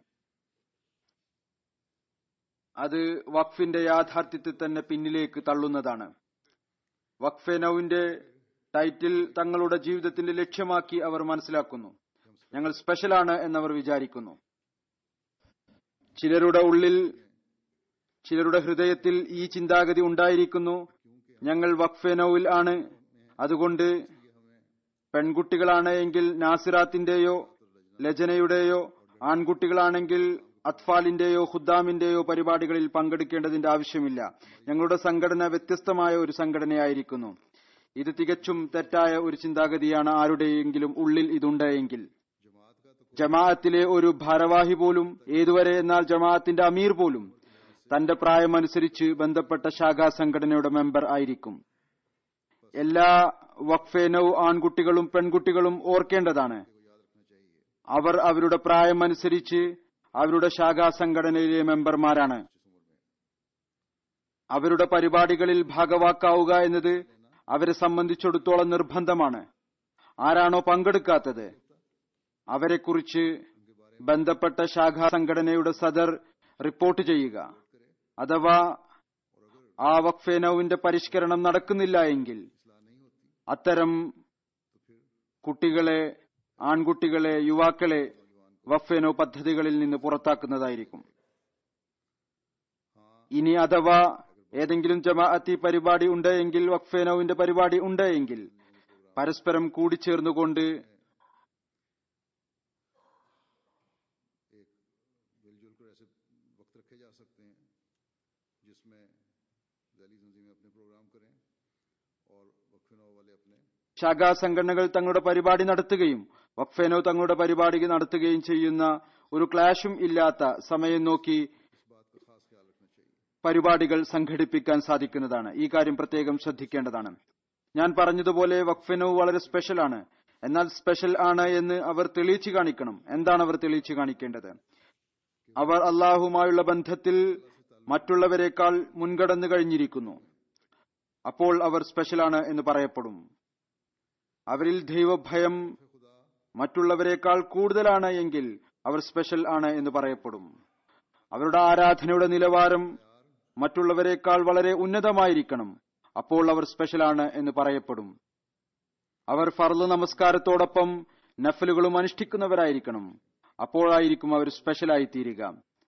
Speaker 3: അത് വഖഫിന്റെ യാഥാർത്ഥ്യത്തെ തന്നെ പിന്നിലേക്ക് തള്ളുന്നതാണ് വഖഫെനൌവിന്റെ ടൈറ്റിൽ തങ്ങളുടെ ജീവിതത്തിന്റെ ലക്ഷ്യമാക്കി അവർ മനസ്സിലാക്കുന്നു ഞങ്ങൾ സ്പെഷ്യലാണ് എന്നവർ വിചാരിക്കുന്നു ചിലരുടെ ഉള്ളിൽ ചിലരുടെ ഹൃദയത്തിൽ ഈ ചിന്താഗതി ഉണ്ടായിരിക്കുന്നു ഞങ്ങൾ വഖഫെനൌവിൽ ആണ് അതുകൊണ്ട് പെൺകുട്ടികളാണ് എങ്കിൽ നാസിറാത്തിന്റെയോ ലജനയുടെയോ ആൺകുട്ടികളാണെങ്കിൽ അത്ഫാലിന്റെയോ ഖുദ്ദാമിന്റെയോ പരിപാടികളിൽ പങ്കെടുക്കേണ്ടതിന്റെ ആവശ്യമില്ല ഞങ്ങളുടെ സംഘടന വ്യത്യസ്തമായ ഒരു സംഘടനയായിരിക്കുന്നു ഇത് തികച്ചും തെറ്റായ ഒരു ചിന്താഗതിയാണ് ആരുടെയെങ്കിലും ഉള്ളിൽ ഇതുണ്ടെങ്കിൽ ജമാഅത്തിലെ ഒരു ഭാരവാഹി പോലും ഏതുവരെ എന്നാൽ ജമാഅത്തിന്റെ അമീർ പോലും തന്റെ പ്രായമനുസരിച്ച് ബന്ധപ്പെട്ട ശാഖാ സംഘടനയുടെ മെമ്പർ ആയിരിക്കും എല്ലാ വഖഫേനൌ ആൺകുട്ടികളും പെൺകുട്ടികളും ഓർക്കേണ്ടതാണ് അവർ അവരുടെ പ്രായമനുസരിച്ച് അവരുടെ ശാഖാ സംഘടനയിലെ മെമ്പർമാരാണ് അവരുടെ പരിപാടികളിൽ ഭാഗവാക്കാവുക എന്നത് അവരെ സംബന്ധിച്ചിടത്തോളം നിർബന്ധമാണ് ആരാണോ പങ്കെടുക്കാത്തത് അവരെക്കുറിച്ച് ബന്ധപ്പെട്ട ശാഖാ സംഘടനയുടെ സദർ റിപ്പോർട്ട് ചെയ്യുക അഥവാ ആ വഖഫേനൌവിന്റെ പരിഷ്കരണം നടക്കുന്നില്ല എങ്കിൽ അത്തരം കുട്ടികളെ ആൺകുട്ടികളെ യുവാക്കളെ വഖഫേനോ പദ്ധതികളിൽ നിന്ന് പുറത്താക്കുന്നതായിരിക്കും ഇനി അഥവാ ഏതെങ്കിലും ജമാഅത്തി പരിപാടി ഉണ്ടെങ്കിൽ വഖഫേനോവിന്റെ പരിപാടി ഉണ്ടെങ്കിൽ പരസ്പരം കൂടിച്ചേർന്നുകൊണ്ട്
Speaker 1: मिलजुल कर ऐसे वक्त रखे जा सकते हैं जिसमें जैली तंजीमें अपने प्रोग्राम करें और वक्फिनो वाले अपने
Speaker 3: ശാഖാ സംഘടനകൾ തങ്ങളുടെ പരിപാടി നടത്തുകയും വഖഫേനോ തങ്ങളുടെ പരിപാടി നടത്തുകയും ചെയ്യുന്ന ഒരു ക്ലാഷും ഇല്ലാത്ത സമയം നോക്കി പരിപാടികൾ സംഘടിപ്പിക്കാൻ സാധിക്കുന്നതാണ് ഈ കാര്യം പ്രത്യേകം ശ്രദ്ധിക്കേണ്ടതാണ് ഞാൻ പറഞ്ഞതുപോലെ വഖഫിനോ വളരെ സ്പെഷ്യലാണ് എന്നാൽ സ്പെഷ്യൽ ആണ് എന്ന് അവർ തെളിയിച്ചു കാണിക്കണം എന്താണ് അവർ തെളിയിച്ചു കാണിക്കേണ്ടത് അവർ അള്ളാഹുമായുള്ള ബന്ധത്തിൽ മറ്റുള്ളവരെക്കാൾ മുൻകടന്നു കഴിഞ്ഞിരിക്കുന്നു അപ്പോൾ അവർ സ്പെഷ്യലാണ് എന്ന് പറയപ്പെടും അവരിൽ ദൈവഭയം മറ്റുള്ളവരെക്കാൾ കൂടുതലാണ് എങ്കിൽ അവർ സ്പെഷ്യൽ ആണ് എന്ന് പറയപ്പെടും അവരുടെ ആരാധനയുടെ നിലവാരം മറ്റുള്ളവരെക്കാൾ വളരെ ഉന്നതമായിരിക്കണം അപ്പോൾ അവർ സ്പെഷ്യലാണ് എന്ന് പറയപ്പെടും അവർ ഫർള് നമസ്കാരത്തോടൊപ്പം നഫലുകളും അനുഷ്ഠിക്കുന്നവരായിരിക്കണം അപ്പോഴായിരിക്കും അവർ സ്പെഷ്യലായി തീരുക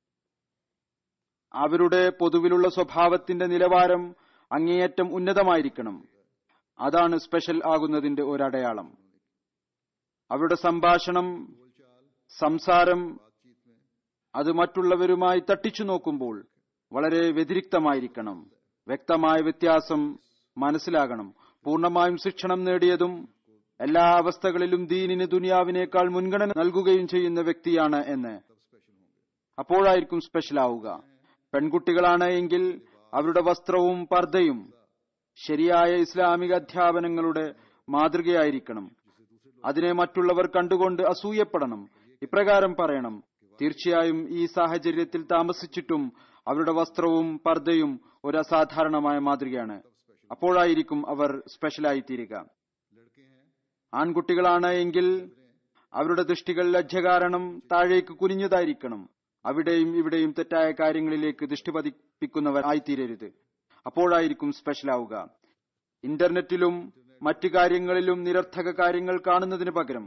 Speaker 3: അവരുടെ പൊതുവിലുള്ള സ്വഭാവത്തിന്റെ നിലവാരം അങ്ങേയറ്റം ഉന്നതമായിരിക്കണം അതാണ് സ്പെഷ്യൽ ആകുന്നതിന്റെ ഒരടയാളം അവരുടെ സംഭാഷണം സംസാരം അത് മറ്റുള്ളവരുമായി തട്ടിച്ചു നോക്കുമ്പോൾ വളരെ വ്യതിരിക്തമായിരിക്കണം വ്യക്തമായ വ്യത്യാസം മനസ്സിലാകണം പൂർണ്ണമായും ശിക്ഷണം നേടിയതും എല്ലാ അവസ്ഥകളിലും ദീനിന് ദുനിയാവിനേക്കാൾ മുൻഗണന നൽകുകയും ചെയ്യുന്ന വ്യക്തിയാണ് എന്ന് അപ്പോഴായിരിക്കും സ്പെഷ്യൽ ആവുക പെൺകുട്ടികളാണ് എങ്കിൽ അവരുടെ വസ്ത്രവും പർദ്ദയും ശരിയായ ഇസ്ലാമിക അധ്യാപനങ്ങളുടെ മാതൃകയായിരിക്കണം അതിനെ മറ്റുള്ളവർ കണ്ടുകൊണ്ട് അസൂയപ്പെടണം ഇപ്രകാരം പറയണം തീർച്ചയായും ഈ സാഹചര്യത്തിൽ താമസിച്ചിട്ടും അവരുടെ വസ്ത്രവും പർദ്ദയും ഒരു അസാധാരണമായ മാതൃകയാണ് അപ്പോഴായിരിക്കും അവർ സ്പെഷ്യലായി തീരുക ആൺകുട്ടികളാണ് എങ്കിൽ അവരുടെ ദൃഷ്ടികൾ ലജ്ജ കാരണം താഴേക്ക് കുനിഞ്ഞതായിരിക്കണം അവിടെയും ഇവിടെയും തെറ്റായ കാര്യങ്ങളിലേക്ക് ദൃഷ്ടി പതിപ്പിക്കുന്നവർ ആയിത്തീരരുത് അപ്പോഴായിരിക്കും സ്പെഷ്യൽ ആവുക ഇന്റർനെറ്റിലും മറ്റു കാര്യങ്ങളിലും നിരർത്ഥക കാര്യങ്ങൾ കാണുന്നതിന് പകരം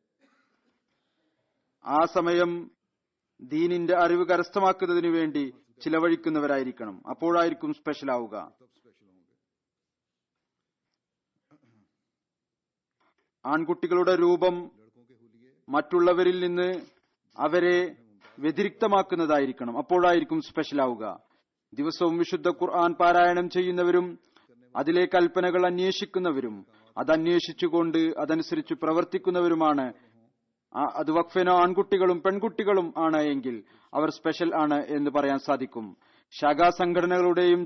Speaker 3: ആ സമയം ദീനിന്റെ അറിവ് കരസ്ഥമാക്കുന്നതിനു വേണ്ടി ചിലവഴിക്കുന്നവരായിരിക്കണം അപ്പോഴായിരിക്കും സ്പെഷ്യൽ ആവുക ആൺകുട്ടികളുടെ രൂപം മറ്റുള്ളവരിൽ നിന്ന് അവരെ വ്യതിരിക്തമാക്കുന്നതായിരിക്കണം അപ്പോഴായിരിക്കും സ്പെഷ്യൽ ആവുക ദിവസവും വിശുദ്ധ ഖുർആൻ പാരായണം ചെയ്യുന്നവരും അതിലെ കൽപ്പനകൾ അന്വേഷിക്കുന്നവരും അത് അന്വേഷിച്ചുകൊണ്ട് അതനുസരിച്ച് പ്രവർത്തിക്കുന്നവരുമാണ് ആ- അത് വഖഫിനോ ആൺകുട്ടികളും പെൺകുട്ടികളും ആണ് എങ്കിൽ അവർ സ്പെഷ്യൽ ആണ് എന്ന് പറയാൻ സാധിക്കും ശാഖാ സംഘടനകളുടെയും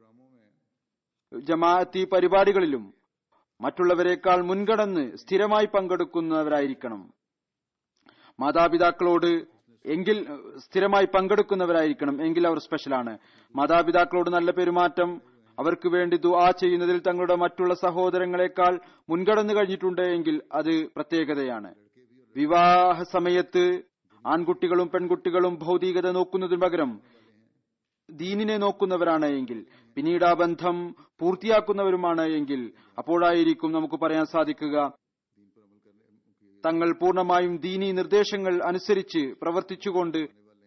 Speaker 3: ജമാഅത്തി പരിപാടികളിലും മറ്റുള്ളവരെക്കാൾ മുൻകടന്ന് സ്ഥിരമായി പങ്കെടുക്കുന്നവരായിരിക്കണം മാതാപിതാക്കളോട് എങ്കിൽ ഏഹ്, സ്ഥിരമായി പങ്കെടുക്കുന്നവരായിരിക്കണം എങ്കിൽ അവർ സ്പെഷ്യലാണ് മാതാപിതാക്കളോട് നല്ല പെരുമാറ്റം അവർക്ക് വേണ്ടി ദുആ ചെയ്യുന്നതിൽ തങ്ങളുടെ മറ്റുള്ള സഹോദരങ്ങളെക്കാൾ മുൻകടന്നു കഴിഞ്ഞിട്ടുണ്ട് എങ്കിൽ അത് പ്രത്യേകതയാണ് വിവാഹ സമയത്ത് ആൺകുട്ടികളും പെൺകുട്ടികളും ഭൗതികത നോക്കുന്നതിന് പകരം ദീനിനെ നോക്കുന്നവരാണ് എങ്കിൽ പിന്നീട് ആ ബന്ധം പൂർത്തിയാക്കുന്നവരുമാണ് എങ്കിൽ അപ്പോഴായിരിക്കും നമുക്ക് പറയാൻ സാധിക്കുക തങ്ങൾ പൂർണ്ണമായും ദീനി നിർദ്ദേശങ്ങൾ അനുസരിച്ച് പ്രവർത്തിച്ചുകൊണ്ട്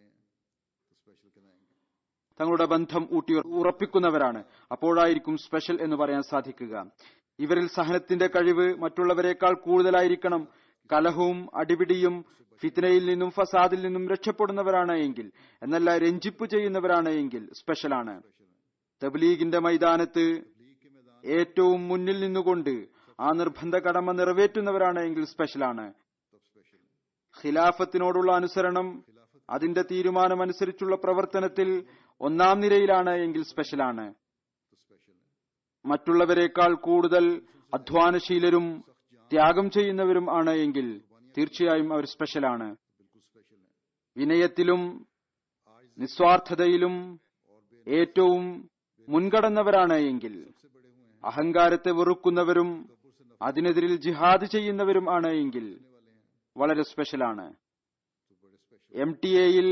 Speaker 3: തങ്ങളുടെ ബന്ധം ഊട്ടി ഉറപ്പിക്കുന്നവരാണ് അപ്പോഴായിരിക്കും സ്പെഷ്യൽ എന്ന് പറയാൻ സാധിക്കുക ഇവരിൽ സഹനത്തിന്റെ കഴിവ് മറ്റുള്ളവരെക്കാൾ കൂടുതലായിരിക്കണം കലഹവും അടിപിടിയും ഫിത്നയിൽ നിന്നും ഫസാദിൽ നിന്നും രക്ഷപ്പെടുന്നവരാണ് എങ്കിൽ എന്നല്ല രഞ്ജിപ്പ് ചെയ്യുന്നവരാണ് എങ്കിൽ സ്പെഷ്യലാണ് തബ്ലീഗിന്റെ മൈതാനത്ത് ഏറ്റവും മുന്നിൽ നിന്നുകൊണ്ട് ആ നിർബന്ധ കടമ നിറവേറ്റുന്നവരാണ് എങ്കിൽ സ്പെഷ്യലാണ് ഖിലാഫത്തിനോടുള്ള അനുസരണം അതിന്റെ തീരുമാനമനുസരിച്ചുള്ള പ്രവർത്തനത്തിൽ ഒന്നാം നിരയിലാണ് എങ്കിൽ സ്പെഷ്യലാണ് മറ്റുള്ളവരെക്കാൾ കൂടുതൽ അധ്വാനശീലരും ത്യാഗം ചെയ്യുന്നവരും ആണ് എങ്കിൽ തീർച്ചയായും അവർ സ്പെഷ്യലാണ് വിനയത്തിലും നിസ്വാർത്ഥതയിലും ഏറ്റവും മുൻകടന്നവരാണ് എങ്കിൽ അഹങ്കാരത്തെ വെറുക്കുന്നവരും അതിനെതിരിൽ ജിഹാദ് ചെയ്യുന്നവരും ആണ് എങ്കിൽ വളരെ സ്പെഷ്യലാണ് എം ടി എയിൽ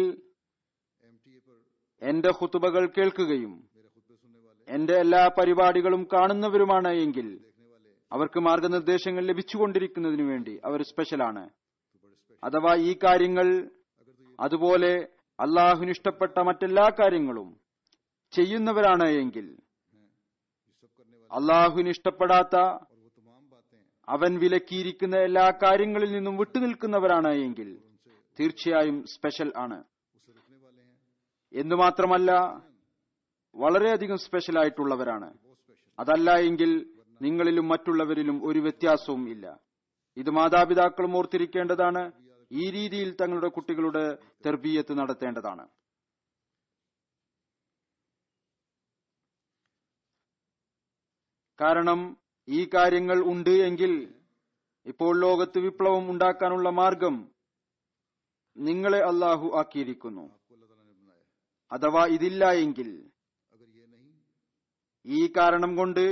Speaker 3: എന്റെ ഹുത്തുബകൾ കേൾക്കുകയും എന്റെ എല്ലാ പരിപാടികളും കാണുന്നവരുമാണ് എങ്കിൽ അവർക്ക് മാർഗനിർദ്ദേശങ്ങൾ ലഭിച്ചുകൊണ്ടിരിക്കുന്നതിനു വേണ്ടി അവർ സ്പെഷ്യലാണ് അഥവാ ഈ കാര്യങ്ങൾ അതുപോലെ അള്ളാഹുവിന് ഇഷ്ടപ്പെട്ട മറ്റെല്ലാ കാര്യങ്ങളും ചെയ്യുന്നവരാണ് എങ്കിൽ അള്ളാഹുവിന് ഇഷ്ടപ്പെടാത്ത അവൻ വിലക്കിയിരിക്കുന്ന എല്ലാ കാര്യങ്ങളിൽ നിന്നും വിട്ടുനിൽക്കുന്നവരാണ് എങ്കിൽ തീർച്ചയായും സ്പെഷ്യൽ ആണ് എന്ന് മാത്രമല്ല വളരെയധികം സ്പെഷ്യൽ ആയിട്ടുള്ളവരാണ് അതല്ല എങ്കിൽ നിങ്ങളിലും മറ്റുള്ളവരിലും ഒരു വ്യത്യാസവും ഇല്ല ഇത് മാതാപിതാക്കളും ഓർത്തിരിക്കേണ്ടതാണ് ഈ രീതിയിൽ തങ്ങളുടെ കുട്ടികളുടെ തെർബീയത്ത് നടത്തേണ്ടതാണ് കാരണം ഈ കാര്യങ്ങൾ ഉണ്ട് എങ്കിൽ ഇപ്പോൾ ലോകത്ത് വിപ്ലവം ഉണ്ടാക്കാനുള്ള മാർഗം നിങ്ങളെ അള്ളാഹു ആക്കിയിരിക്കുന്നു അഥവാ ഇതില്ല എങ്കിൽ ഈ കാരണം കൊണ്ട്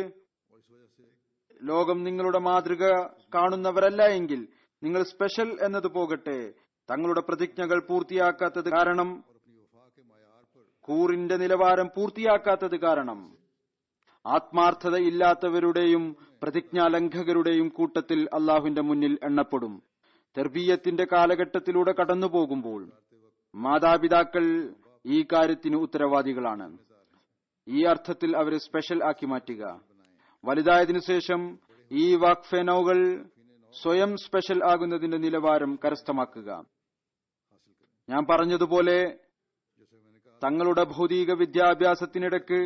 Speaker 3: ലോകം നിങ്ങളുടെ മാതൃക കാണുന്നവരല്ല എങ്കിൽ നിങ്ങൾ സ്പെഷ്യൽ എന്നത് പോകട്ടെ തങ്ങളുടെ പ്രതിജ്ഞകൾ പൂർത്തിയാക്കാത്തത് കാരണം കൂറിന്റെ നിലവാരം പൂർത്തിയാക്കാത്തത് കാരണം ആത്മാർത്ഥത ഇല്ലാത്തവരുടെയും പ്രതിജ്ഞാലംഘകരുടെയും കൂട്ടത്തിൽ അള്ളാഹുവിന്റെ മുന്നിൽ എണ്ണപ്പെടും തെർബീയത്തിന്റെ കാലഘട്ടത്തിലൂടെ കടന്നു പോകുമ്പോൾ മാതാപിതാക്കൾ ഈ കാര്യത്തിന് ഉത്തരവാദികളാണ് ഈ അർത്ഥത്തിൽ അവരെ സ്പെഷ്യൽ ആക്കി മാറ്റുക വലുതായതിനു ശേഷം ഈ വാക്ഫെനോകൾ സ്വയം സ്പെഷ്യൽ ആകുന്നതിന്റെ നിലവാരം കരസ്ഥമാക്കുക ഞാൻ പറഞ്ഞതുപോലെ തങ്ങളുടെ ഭൗതിക വിദ്യാഭ്യാസത്തിനിടക്ക്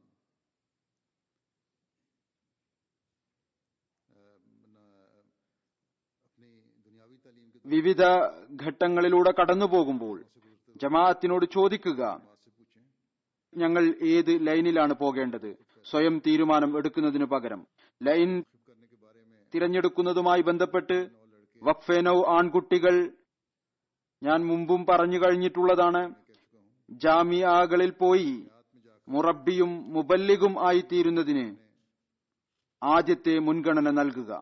Speaker 3: വിവിധ ഘട്ടങ്ങളിലൂടെ കടന്നു പോകുമ്പോൾ ജമാഅത്തിനോട് ചോദിക്കുക ഞങ്ങൾ ഏത് ലൈനിലാണ് പോകേണ്ടത് സ്വയം തീരുമാനം എടുക്കുന്നതിനു പകരം ലൈൻ തിരഞ്ഞെടുക്കുന്നതുമായി ബന്ധപ്പെട്ട് വഖഫേനൌ ആൺകുട്ടികൾ ഞാൻ മുമ്പും പറഞ്ഞു കഴിഞ്ഞിട്ടുള്ളതാണ് ജാമിയകളിൽ പോയി മുറബിയും മുബല്ലിഗും ആയിത്തീരുന്നതിന് ആദ്യത്തെ മുൻഗണന നൽകുക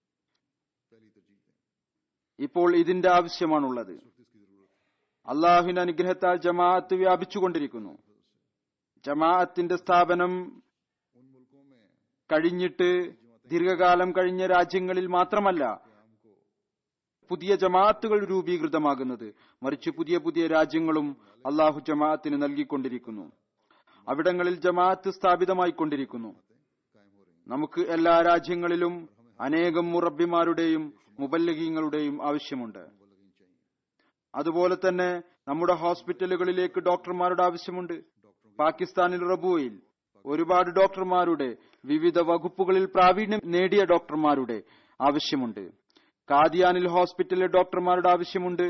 Speaker 3: ഇപ്പോൾ ഇതിന്റെ ആവശ്യമാണുള്ളത് അള്ളാഹുവിന്റെ അനുഗ്രഹത്താൽ ജമാഅത്ത് വ്യാപിച്ചുകൊണ്ടിരിക്കുന്നു ജമാഅത്തിന്റെ സ്ഥാപനം കഴിഞ്ഞിട്ട് ദീർഘകാലം കഴിഞ്ഞ രാജ്യങ്ങളിൽ മാത്രമല്ല പുതിയ ജമാഅത്തുകൾ രൂപീകൃതമാകുന്നത് മറിച്ച് പുതിയ പുതിയ രാജ്യങ്ങളും അള്ളാഹു ജമാഅത്തിന് നൽകിക്കൊണ്ടിരിക്കുന്നു അവിടങ്ങളിൽ ജമാഅത്ത് സ്ഥാപിതമായിക്കൊണ്ടിരിക്കുന്നു നമുക്ക് എല്ലാ രാജ്യങ്ങളിലും അനേകം മുറബിമാരുടെയും മുബല്ലഗീങ്ങളുടെയും ആവശ്യമുണ്ട് അതുപോലെ തന്നെ നമ്മുടെ ഹോസ്പിറ്റലുകളിലേക്ക് ഡോക്ടർമാരുടെ ആവശ്യമുണ്ട് പാകിസ്ഥാനിൽ റബുവയിൽ ഒരുപാട് ഡോക്ടർമാരുടെ വിവിധ വകുപ്പുകളിൽ പ്രാവീണ്യം നേടിയ ഡോക്ടർമാരുടെ ആവശ്യമുണ്ട് കാദിയാനിൽ ഹോസ്പിറ്റലിലെ ഡോക്ടർമാരുടെ ആവശ്യമുണ്ട്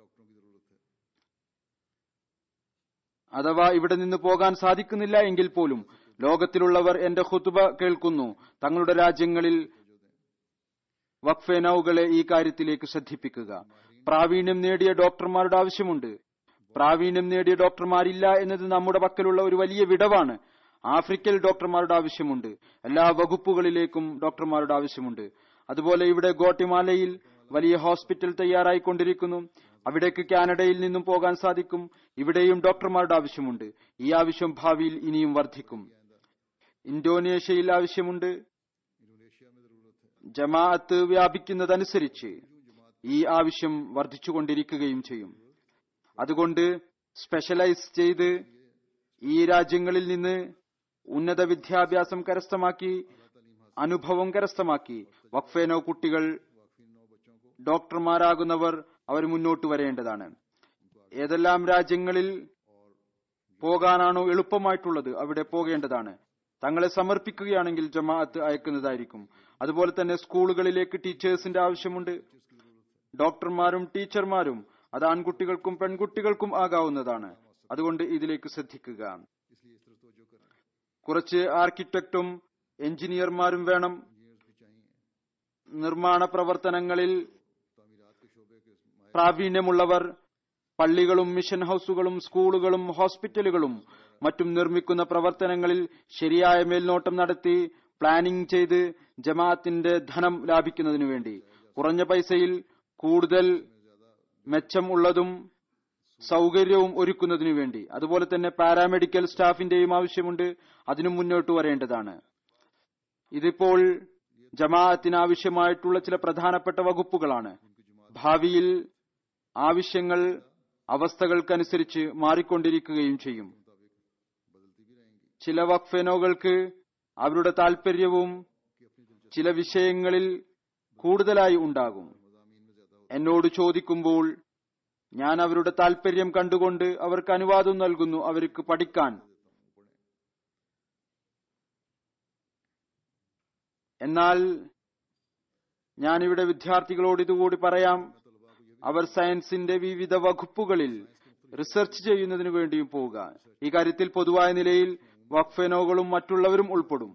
Speaker 3: അഥവാ ഇവിടെ നിന്ന് പോകാൻ സാധിക്കുന്നില്ല എങ്കിൽ പോലും ലോകത്തിലുള്ളവർ എന്റെ ഹുതുബ കേൾക്കുന്നു തങ്ങളുടെ രാജ്യങ്ങളിൽ വഖഫേനൌകളെ ഈ കാര്യത്തിലേക്ക് ശ്രദ്ധിപ്പിക്കുക പ്രാവീണ്യം നേടിയ ഡോക്ടർമാരുടെ ആവശ്യമുണ്ട് പ്രാവീണ്യം നേടിയ ഡോക്ടർമാരില്ല എന്നത് നമ്മുടെ പക്കലുള്ള ഒരു വലിയ വിടവാണ് ആഫ്രിക്കയിൽ ഡോക്ടർമാരുടെ ആവശ്യമുണ്ട് എല്ലാ വകുപ്പുകളിലേക്കും ഡോക്ടർമാരുടെ ആവശ്യമുണ്ട് അതുപോലെ ഇവിടെ ഗോട്ടിമാലയിൽ വലിയ ഹോസ്പിറ്റൽ തയ്യാറായിക്കൊണ്ടിരിക്കുന്നു അവിടേക്ക് കാനഡയിൽ നിന്നും പോകാൻ സാധിക്കും ഇവിടെയും ഡോക്ടർമാരുടെ ആവശ്യമുണ്ട് ഈ ആവശ്യം ഭാവിയിൽ ഇനിയും വർദ്ധിക്കും ഇന്തോനേഷ്യയിൽ ആവശ്യമുണ്ട് ജമാഅത്ത് വ്യാപിക്കുന്നതനുസരിച്ച് ഈ ആവശ്യം വർദ്ധിച്ചുകൊണ്ടിരിക്കുകയും ചെയ്യും അതുകൊണ്ട് സ്പെഷ്യലൈസ് ചെയ്ത് ഈ രാജ്യങ്ങളിൽ നിന്ന് ഉന്നത വിദ്യാഭ്യാസം കരസ്ഥമാക്കി അനുഭവം കരസ്ഥമാക്കി വഖഫേനോ കുട്ടികൾ ഡോക്ടർമാരാകുന്നവർ അവർ മുന്നോട്ട് വരേണ്ടതാണ് ഏതെല്ലാം രാജ്യങ്ങളിൽ പോകാനാണോ എളുപ്പമായിട്ടുള്ളത് അവിടെ പോകേണ്ടതാണ് തങ്ങളെ സമർപ്പിക്കുകയാണെങ്കിൽ ജമാഅത്ത് അയക്കുന്നതായിരിക്കും അതുപോലെ തന്നെ സ്കൂളുകളിലേക്ക് ടീച്ചേഴ്സിന്റെ ആവശ്യമുണ്ട് ഡോക്ടർമാരും ടീച്ചർമാരും അത് ആൺകുട്ടികൾക്കും പെൺകുട്ടികൾക്കും ആകാവുന്നതാണ് അതുകൊണ്ട് ഇതിലേക്ക് ശ്രദ്ധിക്കുക കുറച്ച് ആർക്കിടെക്റ്റും എഞ്ചിനീയർമാരും വേണം നിർമ്മാണ പ്രവർത്തനങ്ങളിൽ പ്രാവീണ്യമുള്ളവർ പള്ളികളും മിഷൻ ഹൌസുകളും സ്കൂളുകളും ഹോസ്പിറ്റലുകളും മറ്റും നിർമ്മിക്കുന്ന പ്രവർത്തനങ്ങളിൽ ശരിയായ മേൽനോട്ടം നടത്തി പ്ലാനിംഗ് ചെയ്ത് ജമാഅത്തിന്റെ ധനം ലാഭിക്കുന്നതിനു വേണ്ടി കുറഞ്ഞ പൈസയിൽ കൂടുതൽ മെച്ചം ഉള്ളതും സൗകര്യവും ഒരുക്കുന്നതിനു വേണ്ടി അതുപോലെ തന്നെ പാരാമെഡിക്കൽ സ്റ്റാഫിന്റെയും ആവശ്യമുണ്ട് അതിനും മുന്നോട്ട് വരേണ്ടതാണ് ഇതിപ്പോൾ ജമാഅത്തിന് ആവശ്യമായിട്ടുള്ള ചില പ്രധാനപ്പെട്ട വകുപ്പുകളാണ് ഭാവിയിൽ ആവശ്യങ്ങൾ അവസ്ഥകൾക്കനുസരിച്ച് മാറിക്കൊണ്ടിരിക്കുകയും ചെയ്യും ചില വക്ഫെനോകൾക്ക് അവരുടെ താൽപര്യവും ചില വിഷയങ്ങളിൽ കൂടുതലായി ഉണ്ടാകും എന്നോട് ചോദിക്കുമ്പോൾ ഞാൻ അവരുടെ താൽപര്യം കണ്ടുകൊണ്ട് അവർക്ക് അനുവാദം നൽകുന്നു അവർക്ക് പഠിക്കാൻ എന്നാൽ ഞാനിവിടെ വിദ്യാർത്ഥികളോട് ഇതുകൂടി പറയാം അവർ സയൻസിന്റെ വിവിധ വകുപ്പുകളിൽ റിസർച്ച് ചെയ്യുന്നതിനു വേണ്ടിയും പോവുക ഈ കാര്യത്തിൽ പൊതുവായ നിലയിൽ വഖഫെനോകളും മറ്റുള്ളവരും ഉൾപ്പെടും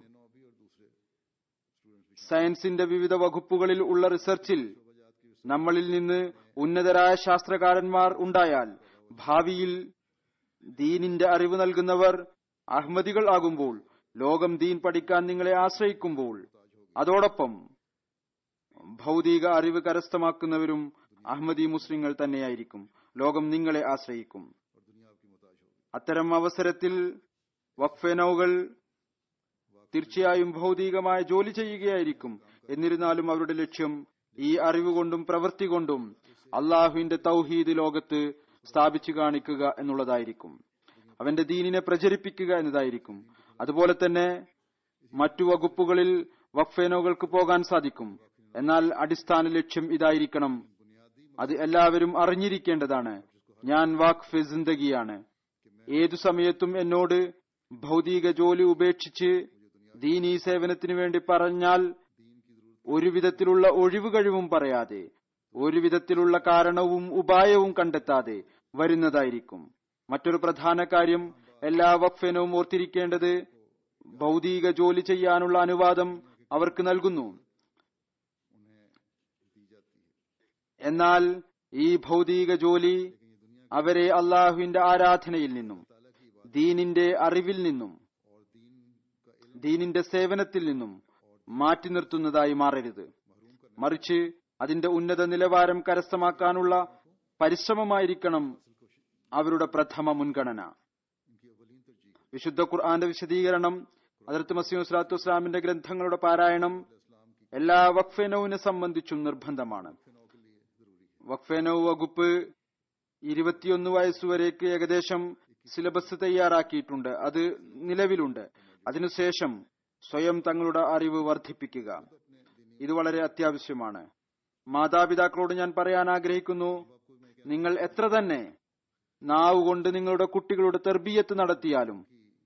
Speaker 3: സയൻസിന്റെ വിവിധ വകുപ്പുകളിൽ ഉള്ള റിസർച്ചിൽ നമ്മളിൽ നിന്ന് ഉന്നതരായ ശാസ്ത്രകാരന്മാർ ഉണ്ടായാൽ ഭാവിയിൽ ദീനിന്റെ അറിവ് നൽകുന്നവർ അഹമ്മദികൾ ആകുമ്പോൾ ലോകം ദീൻ പഠിക്കാൻ നിങ്ങളെ ആശ്രയിക്കുമ്പോൾ അതോടൊപ്പം ഭൗതിക അറിവ് കരസ്ഥമാക്കുന്നവരും അഹമ്മദി മുസ്ലിങ്ങൾ തന്നെയായിരിക്കും ലോകം നിങ്ങളെ ആശ്രയിക്കും അത്തരം അവസരത്തിൽ വഖഫെനൌകൾ തീർച്ചയായും ഭൗതികമായ ജോലി ചെയ്യുകയായിരിക്കും എന്നിരുന്നാലും അവരുടെ ലക്ഷ്യം ഈ അറിവ് കൊണ്ടും പ്രവൃത്തി കൊണ്ടും അള്ളാഹുവിന്റെ തൗഹീദ് ലോകത്ത് സ്ഥാപിച്ചു കാണിക്കുക എന്നുള്ളതായിരിക്കും അവന്റെ ദീനിനെ പ്രചരിപ്പിക്കുക എന്നതായിരിക്കും അതുപോലെ തന്നെ മറ്റു വകുപ്പുകളിൽ വഖഫേനോകൾക്ക് പോകാൻ സാധിക്കും എന്നാൽ അടിസ്ഥാന ലക്ഷ്യം ഇതായിരിക്കണം അത് എല്ലാവരും അറിഞ്ഞിരിക്കേണ്ടതാണ് ഞാൻ വാഖഫ് ജിന്ദഗിയാണ് ഏതു സമയത്തും എന്നോട് ഭൗതിക ജോലി ഉപേക്ഷിച്ച് ദീനീ സേവനത്തിനു വേണ്ടി പറഞ്ഞാൽ ഒരു വിധത്തിലുള്ള ഒഴിവ് കഴിവും പറയാതെ ഒരു വിധത്തിലുള്ള കാരണവും ഉപായവും കണ്ടെത്താതെ വരുന്നതായിരിക്കും മറ്റൊരു പ്രധാന കാര്യം എല്ലാ വഖഫിനും ഓർത്തിരിക്കേണ്ടത് ഭൗതിക ജോലി ചെയ്യാനുള്ള അനുവാദം അവർക്ക് നൽകുന്നു എന്നാൽ ഈ ഭൗതിക ജോലി അവരെ അള്ളാഹുവിന്റെ ആരാധനയിൽ നിന്നും ദീനിന്റെ അറിവിൽ നിന്നും ദീനിന്റെ സേവനത്തിൽ നിന്നും മാറ്റി നിർത്തുന്നതായി മാറരുത് മറിച്ച് അതിന്റെ ഉന്നത നിലവാരം കരസ്ഥമാക്കാനുള്ള പരിശ്രമമായിരിക്കണം അവരുടെ പ്രഥമ മുൻഗണന വിശുദ്ധ ഖുർആന്റെ വിശദീകരണം അതിർത്ത് മസീം സ്വലാത്തു വസ്സലാമിന്റെ ഗ്രന്ഥങ്ങളുടെ പാരായണം എല്ലാ വഖഫേനോവിനെ സംബന്ധിച്ചും നിർബന്ധമാണ് വഖഫേനോ വകുപ്പ് ഇരുപത്തിയൊന്ന് വയസ്സുവരേക്ക് ഏകദേശം സിലബസ് തയ്യാറാക്കിയിട്ടുണ്ട് അത് നിലവിലുണ്ട് അതിനുശേഷം സ്വയം തങ്ങളുടെ അറിവ് വർദ്ധിപ്പിക്കുക ഇത് വളരെ അത്യാവശ്യമാണ് മാതാപിതാക്കളോട് ഞാൻ പറയാൻ ആഗ്രഹിക്കുന്നു നിങ്ങൾ എത്ര തന്നെ നാവ് കൊണ്ട് നിങ്ങളുടെ കുട്ടികളുടെ തെർബീയത്ത് നടത്തിയാലും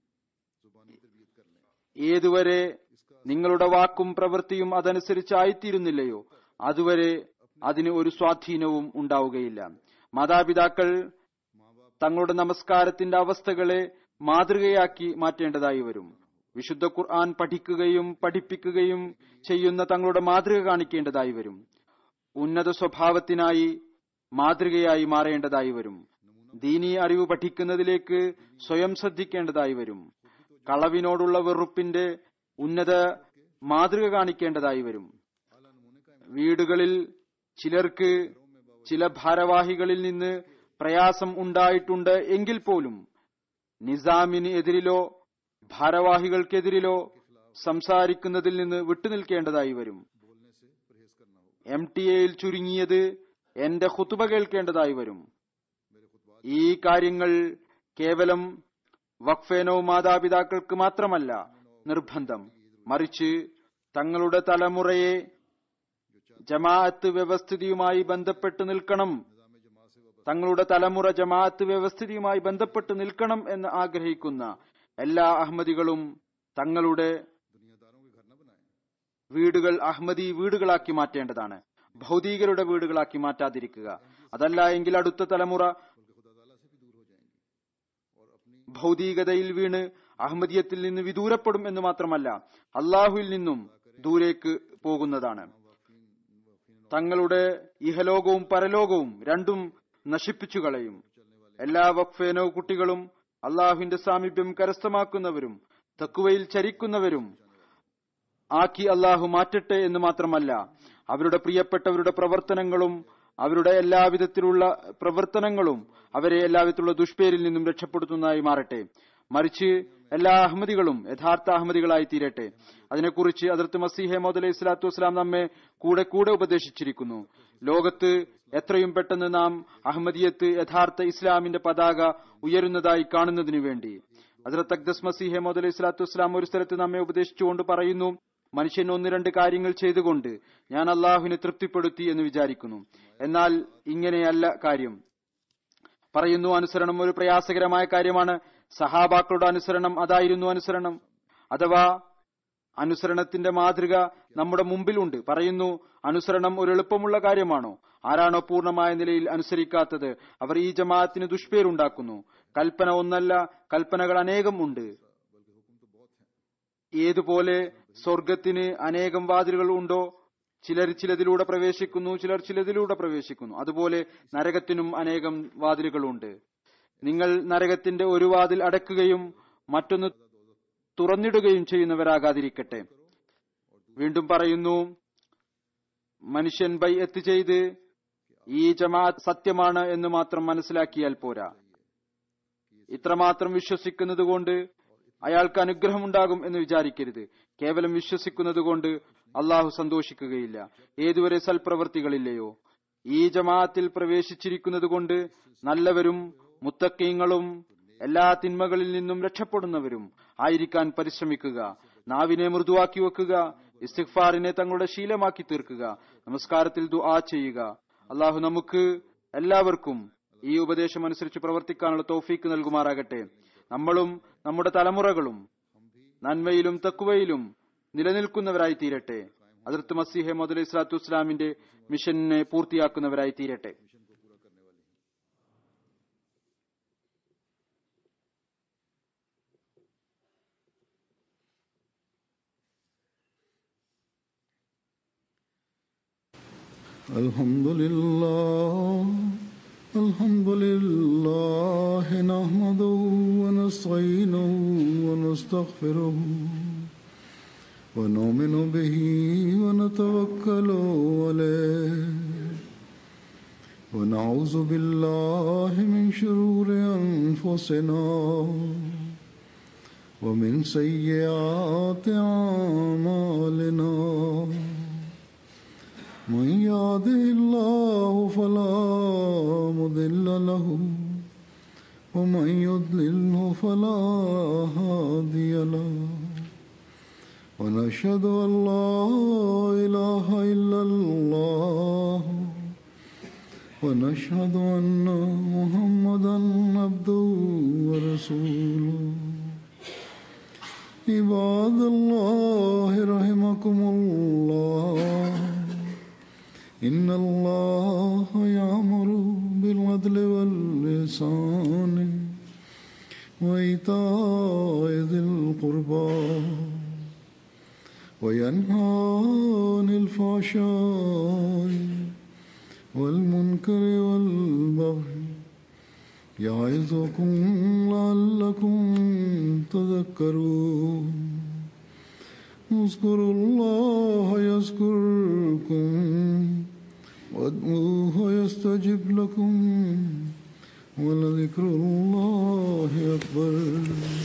Speaker 3: ഏതുവരെ നിങ്ങളുടെ വാക്കും പ്രവൃത്തിയും അതനുസരിച്ചായിത്തീരുന്നില്ലയോ അതുവരെ അതിന് ഒരു സ്വാധീനവും ഉണ്ടാവുകയില്ല മാതാപിതാക്കൾ തങ്ങളുടെ നമസ്കാരത്തിന്റെ അവസ്ഥകളെ മാതൃകയാക്കി മാറ്റേണ്ടതായി വരും വിശുദ്ധ ഖുർആൻ പഠിക്കുകയും പഠിപ്പിക്കുകയും ചെയ്യുന്ന തങ്ങളുടെ മാതൃക കാണിക്കേണ്ടതായി വരും ഉന്നത സ്വഭാവത്തിനായി മാതൃകയായി മാറേണ്ടതായി വരും ദീനീ അറിവ് പഠിക്കുന്നതിലേക്ക് സ്വയം ശ്രദ്ധിക്കേണ്ടതായി വരും കളവിനോടുള്ള വെറുപ്പിന്റെ ഉന്നത മാതൃക കാണിക്കേണ്ടതായി വരും വീടുകളിൽ ചിലർക്ക് ചില ഭാരവാഹികളിൽ നിന്ന് പ്രയാസം ഉണ്ടായിട്ടുണ്ട് എങ്കിൽ പോലും നിസാമിന് എതിരിലോ ഭാരവാഹികൾക്കെതിരിലോ സംസാരിക്കുന്നതിൽ നിന്ന് വിട്ടുനിൽക്കേണ്ടതായി വരും എം ടി എയിൽ ചുരുങ്ങിയത് എന്റെ ഹുത്തുബ കേൾക്കേണ്ടതായി വരും ഈ കാര്യങ്ങൾ കേവലം വഖഫേനോ മാതാപിതാക്കൾക്ക് മാത്രമല്ല നിർബന്ധം മറിച്ച് തങ്ങളുടെ തലമുറയെ ജമാഅത്ത് വ്യവസ്ഥിതിയുമായി ബന്ധപ്പെട്ട് നിൽക്കണം തങ്ങളുടെ തലമുറ ജമാഅത്ത് വ്യവസ്ഥിതിയുമായി ബന്ധപ്പെട്ട് നിൽക്കണം എന്ന് ആഗ്രഹിക്കുന്ന എല്ലാ അഹമ്മദികളും തങ്ങളുടെ വീടുകൾ അഹമ്മദി വീടുകളാക്കി മാറ്റേണ്ടതാണ് ഭൗതികരുടെ വീടുകളാക്കി മാറ്റാതിരിക്കുക അതല്ല എങ്കിൽ അടുത്ത തലമുറ ഭൗതികതയിൽ വീണ് അഹമ്മദിയത്തിൽ നിന്ന് വിദൂരപ്പെടും എന്ന് മാത്രമല്ല അള്ളാഹുവിൽ നിന്നും ദൂരേക്ക് പോകുന്നതാണ് തങ്ങളുടെ ഇഹലോകവും പരലോകവും രണ്ടും നശിപ്പിച്ചു കളയും എല്ലാ വഖഫേനോ കുട്ടികളും അള്ളാഹുവിന്റെ സാമീപ്യം കരസ്ഥമാക്കുന്നവരും തക്കുവയിൽ ചരിക്കുന്നവരും ആക്കി അള്ളാഹു മാറ്റട്ടെ എന്ന് മാത്രമല്ല അവരുടെ പ്രിയപ്പെട്ടവരുടെ പ്രവർത്തനങ്ങളും അവരുടെ എല്ലാവിധത്തിലുള്ള പ്രവർത്തനങ്ങളും അവരെ എല്ലാവിധത്തിലുള്ള ദുഷ്പേരിൽ നിന്നും രക്ഷപ്പെടുത്തുന്നതായി മാറട്ടെ മറിച്ച് എല്ലാ അഹമ്മദികളും യഥാർത്ഥ അഹമ്മദികളായി തീരട്ടെ അതിനെക്കുറിച്ച് അതിർത്ത് മസീഹെ മോദ് അലൈഹി സ്വലാത്തു വസ്സലാം നമ്മെ കൂടെ കൂടെ ഉപദേശിച്ചിരിക്കുന്നു ലോകത്ത് എത്രയും പെട്ടെന്ന് നാം അഹമ്മദിയത്ത് യഥാർത്ഥ ഇസ്ലാമിന്റെ പതാക ഉയരുന്നതായി കാണുന്നതിനു വേണ്ടി അതിർത്ത് അക്ദസ് മസീഹെ മോദ് അലൈഹി സ്വലാത്തു വസ്സലാം ഒരു സ്ഥലത്ത് നമ്മെ ഉപദേശിച്ചുകൊണ്ട് പറയുന്നു മനുഷ്യൻ ഒന്ന് രണ്ട് കാര്യങ്ങൾ ചെയ്തുകൊണ്ട് ഞാൻ അള്ളാഹുവിനെ തൃപ്തിപ്പെടുത്തി എന്ന് വിചാരിക്കുന്നു എന്നാൽ ഇങ്ങനെയല്ല കാര്യം പറയുന്നു അനുസരണം ഒരു പ്രയാസകരമായ കാര്യമാണ് സഹാബാക്കളുടെ അനുസരണം അതായിരുന്നു അനുസരണം അഥവാ അനുസരണത്തിന്റെ മാതൃക നമ്മുടെ മുമ്പിലുണ്ട് പറയുന്നു അനുസരണം ഒരു എളുപ്പമുള്ള കാര്യമാണോ ആരാണോ പൂർണ്ണമായ നിലയിൽ അനുസരിക്കാത്തത് അവർ ഈ ജമാഅത്തിന് ദുഷ്പേരുണ്ടാക്കുന്നു കൽപ്പന ഒന്നല്ല കൽപ്പനകൾ അനേകം ഉണ്ട് ഏതുപോലെ സ്വർഗത്തിന് അനേകം വാതിലുകൾ ഉണ്ടോ ചിലർ ചിലതിലൂടെ പ്രവേശിക്കുന്നു ചിലർ ചിലതിലൂടെ പ്രവേശിക്കുന്നു അതുപോലെ നരകത്തിനും അനേകം വാതിലുകളുണ്ട് നിങ്ങൾ നരകത്തിന്റെ ഒരു വാതിൽ അടയ്ക്കുകയും മറ്റൊന്ന് തുറന്നിടുകയും ചെയ്യുന്നവരാകാതിരിക്കട്ടെ വീണ്ടും പറയുന്നു മനുഷ്യൻ ബൈ എത്ത് ചെയ്ത് ഈ ജമാഅത്ത് സത്യമാണ് എന്ന് മാത്രം മനസ്സിലാക്കിയാൽ പോരാ ഇത്രമാത്രം വിശ്വസിക്കുന്നത് കൊണ്ട് അയാൾക്ക് അനുഗ്രഹമുണ്ടാകും എന്ന് വിചാരിക്കരുത് കേവലം വിശ്വസിക്കുന്നത് കൊണ്ട് അള്ളാഹു സന്തോഷിക്കുകയില്ല ഏതുവരെ സൽപ്രവൃത്തികളില്ലയോ ഈ ജമാഅത്തിൽ പ്രവേശിച്ചിരിക്കുന്നത് കൊണ്ട് നല്ലവരും മുത്തക്കീങ്ങളും എല്ലാ തിന്മകളിൽ നിന്നും രക്ഷപ്പെടുന്നവരും ആയിരിക്കാൻ പരിശ്രമിക്കുക നാവിനെ മൃദുവാക്കി വെക്കുക ഇസ്തിഗ്ഫാറിനെ തങ്ങളുടെ ശീലമാക്കി തീർക്കുക നമസ്കാരത്തിൽ ദുആ ചെയ്യുക അള്ളാഹു നമുക്ക് എല്ലാവർക്കും ഈ ഉപദേശം അനുസരിച്ച് പ്രവർത്തിക്കാനുള്ള തൗഫീക്ക് നൽകുമാറാകട്ടെ നമ്മളും നമ്മുടെ തലമുറകളും നന്മയിലും തക്കുവയിലും നിലനിൽക്കുന്നവരായി തീരട്ടെ അതിർത്ത് മസീഹെ മുതൽ ഇസ്ലാത്തു ഇസ്ലാമിന്റെ മിഷനെ പൂർത്തിയാക്കുന്നവരായി തീരട്ടെ
Speaker 1: الحمد لله الحمد لله نحمده ونستعينه ونستغفره ونؤمن به ونتوكل عليه ونعوذ بالله من شرور أنفسنا ومن سيئات أعمالنا من يهده الله فلا مضل له ومن يضلله فلا هادي له ونشهد ان لا اله الا الله ونشهد ان محمدا عبده ورسوله عباد الله رحمكم الله إن الله يأمر بالعدل واللسان وإيتاء ذي القربى وينهى عن الفحشاء والمنكر والبغي يعظكم لعلكم تذكرون اذكروا الله يذكركم وادعوه يستجب لكم ولذكر الله أكبر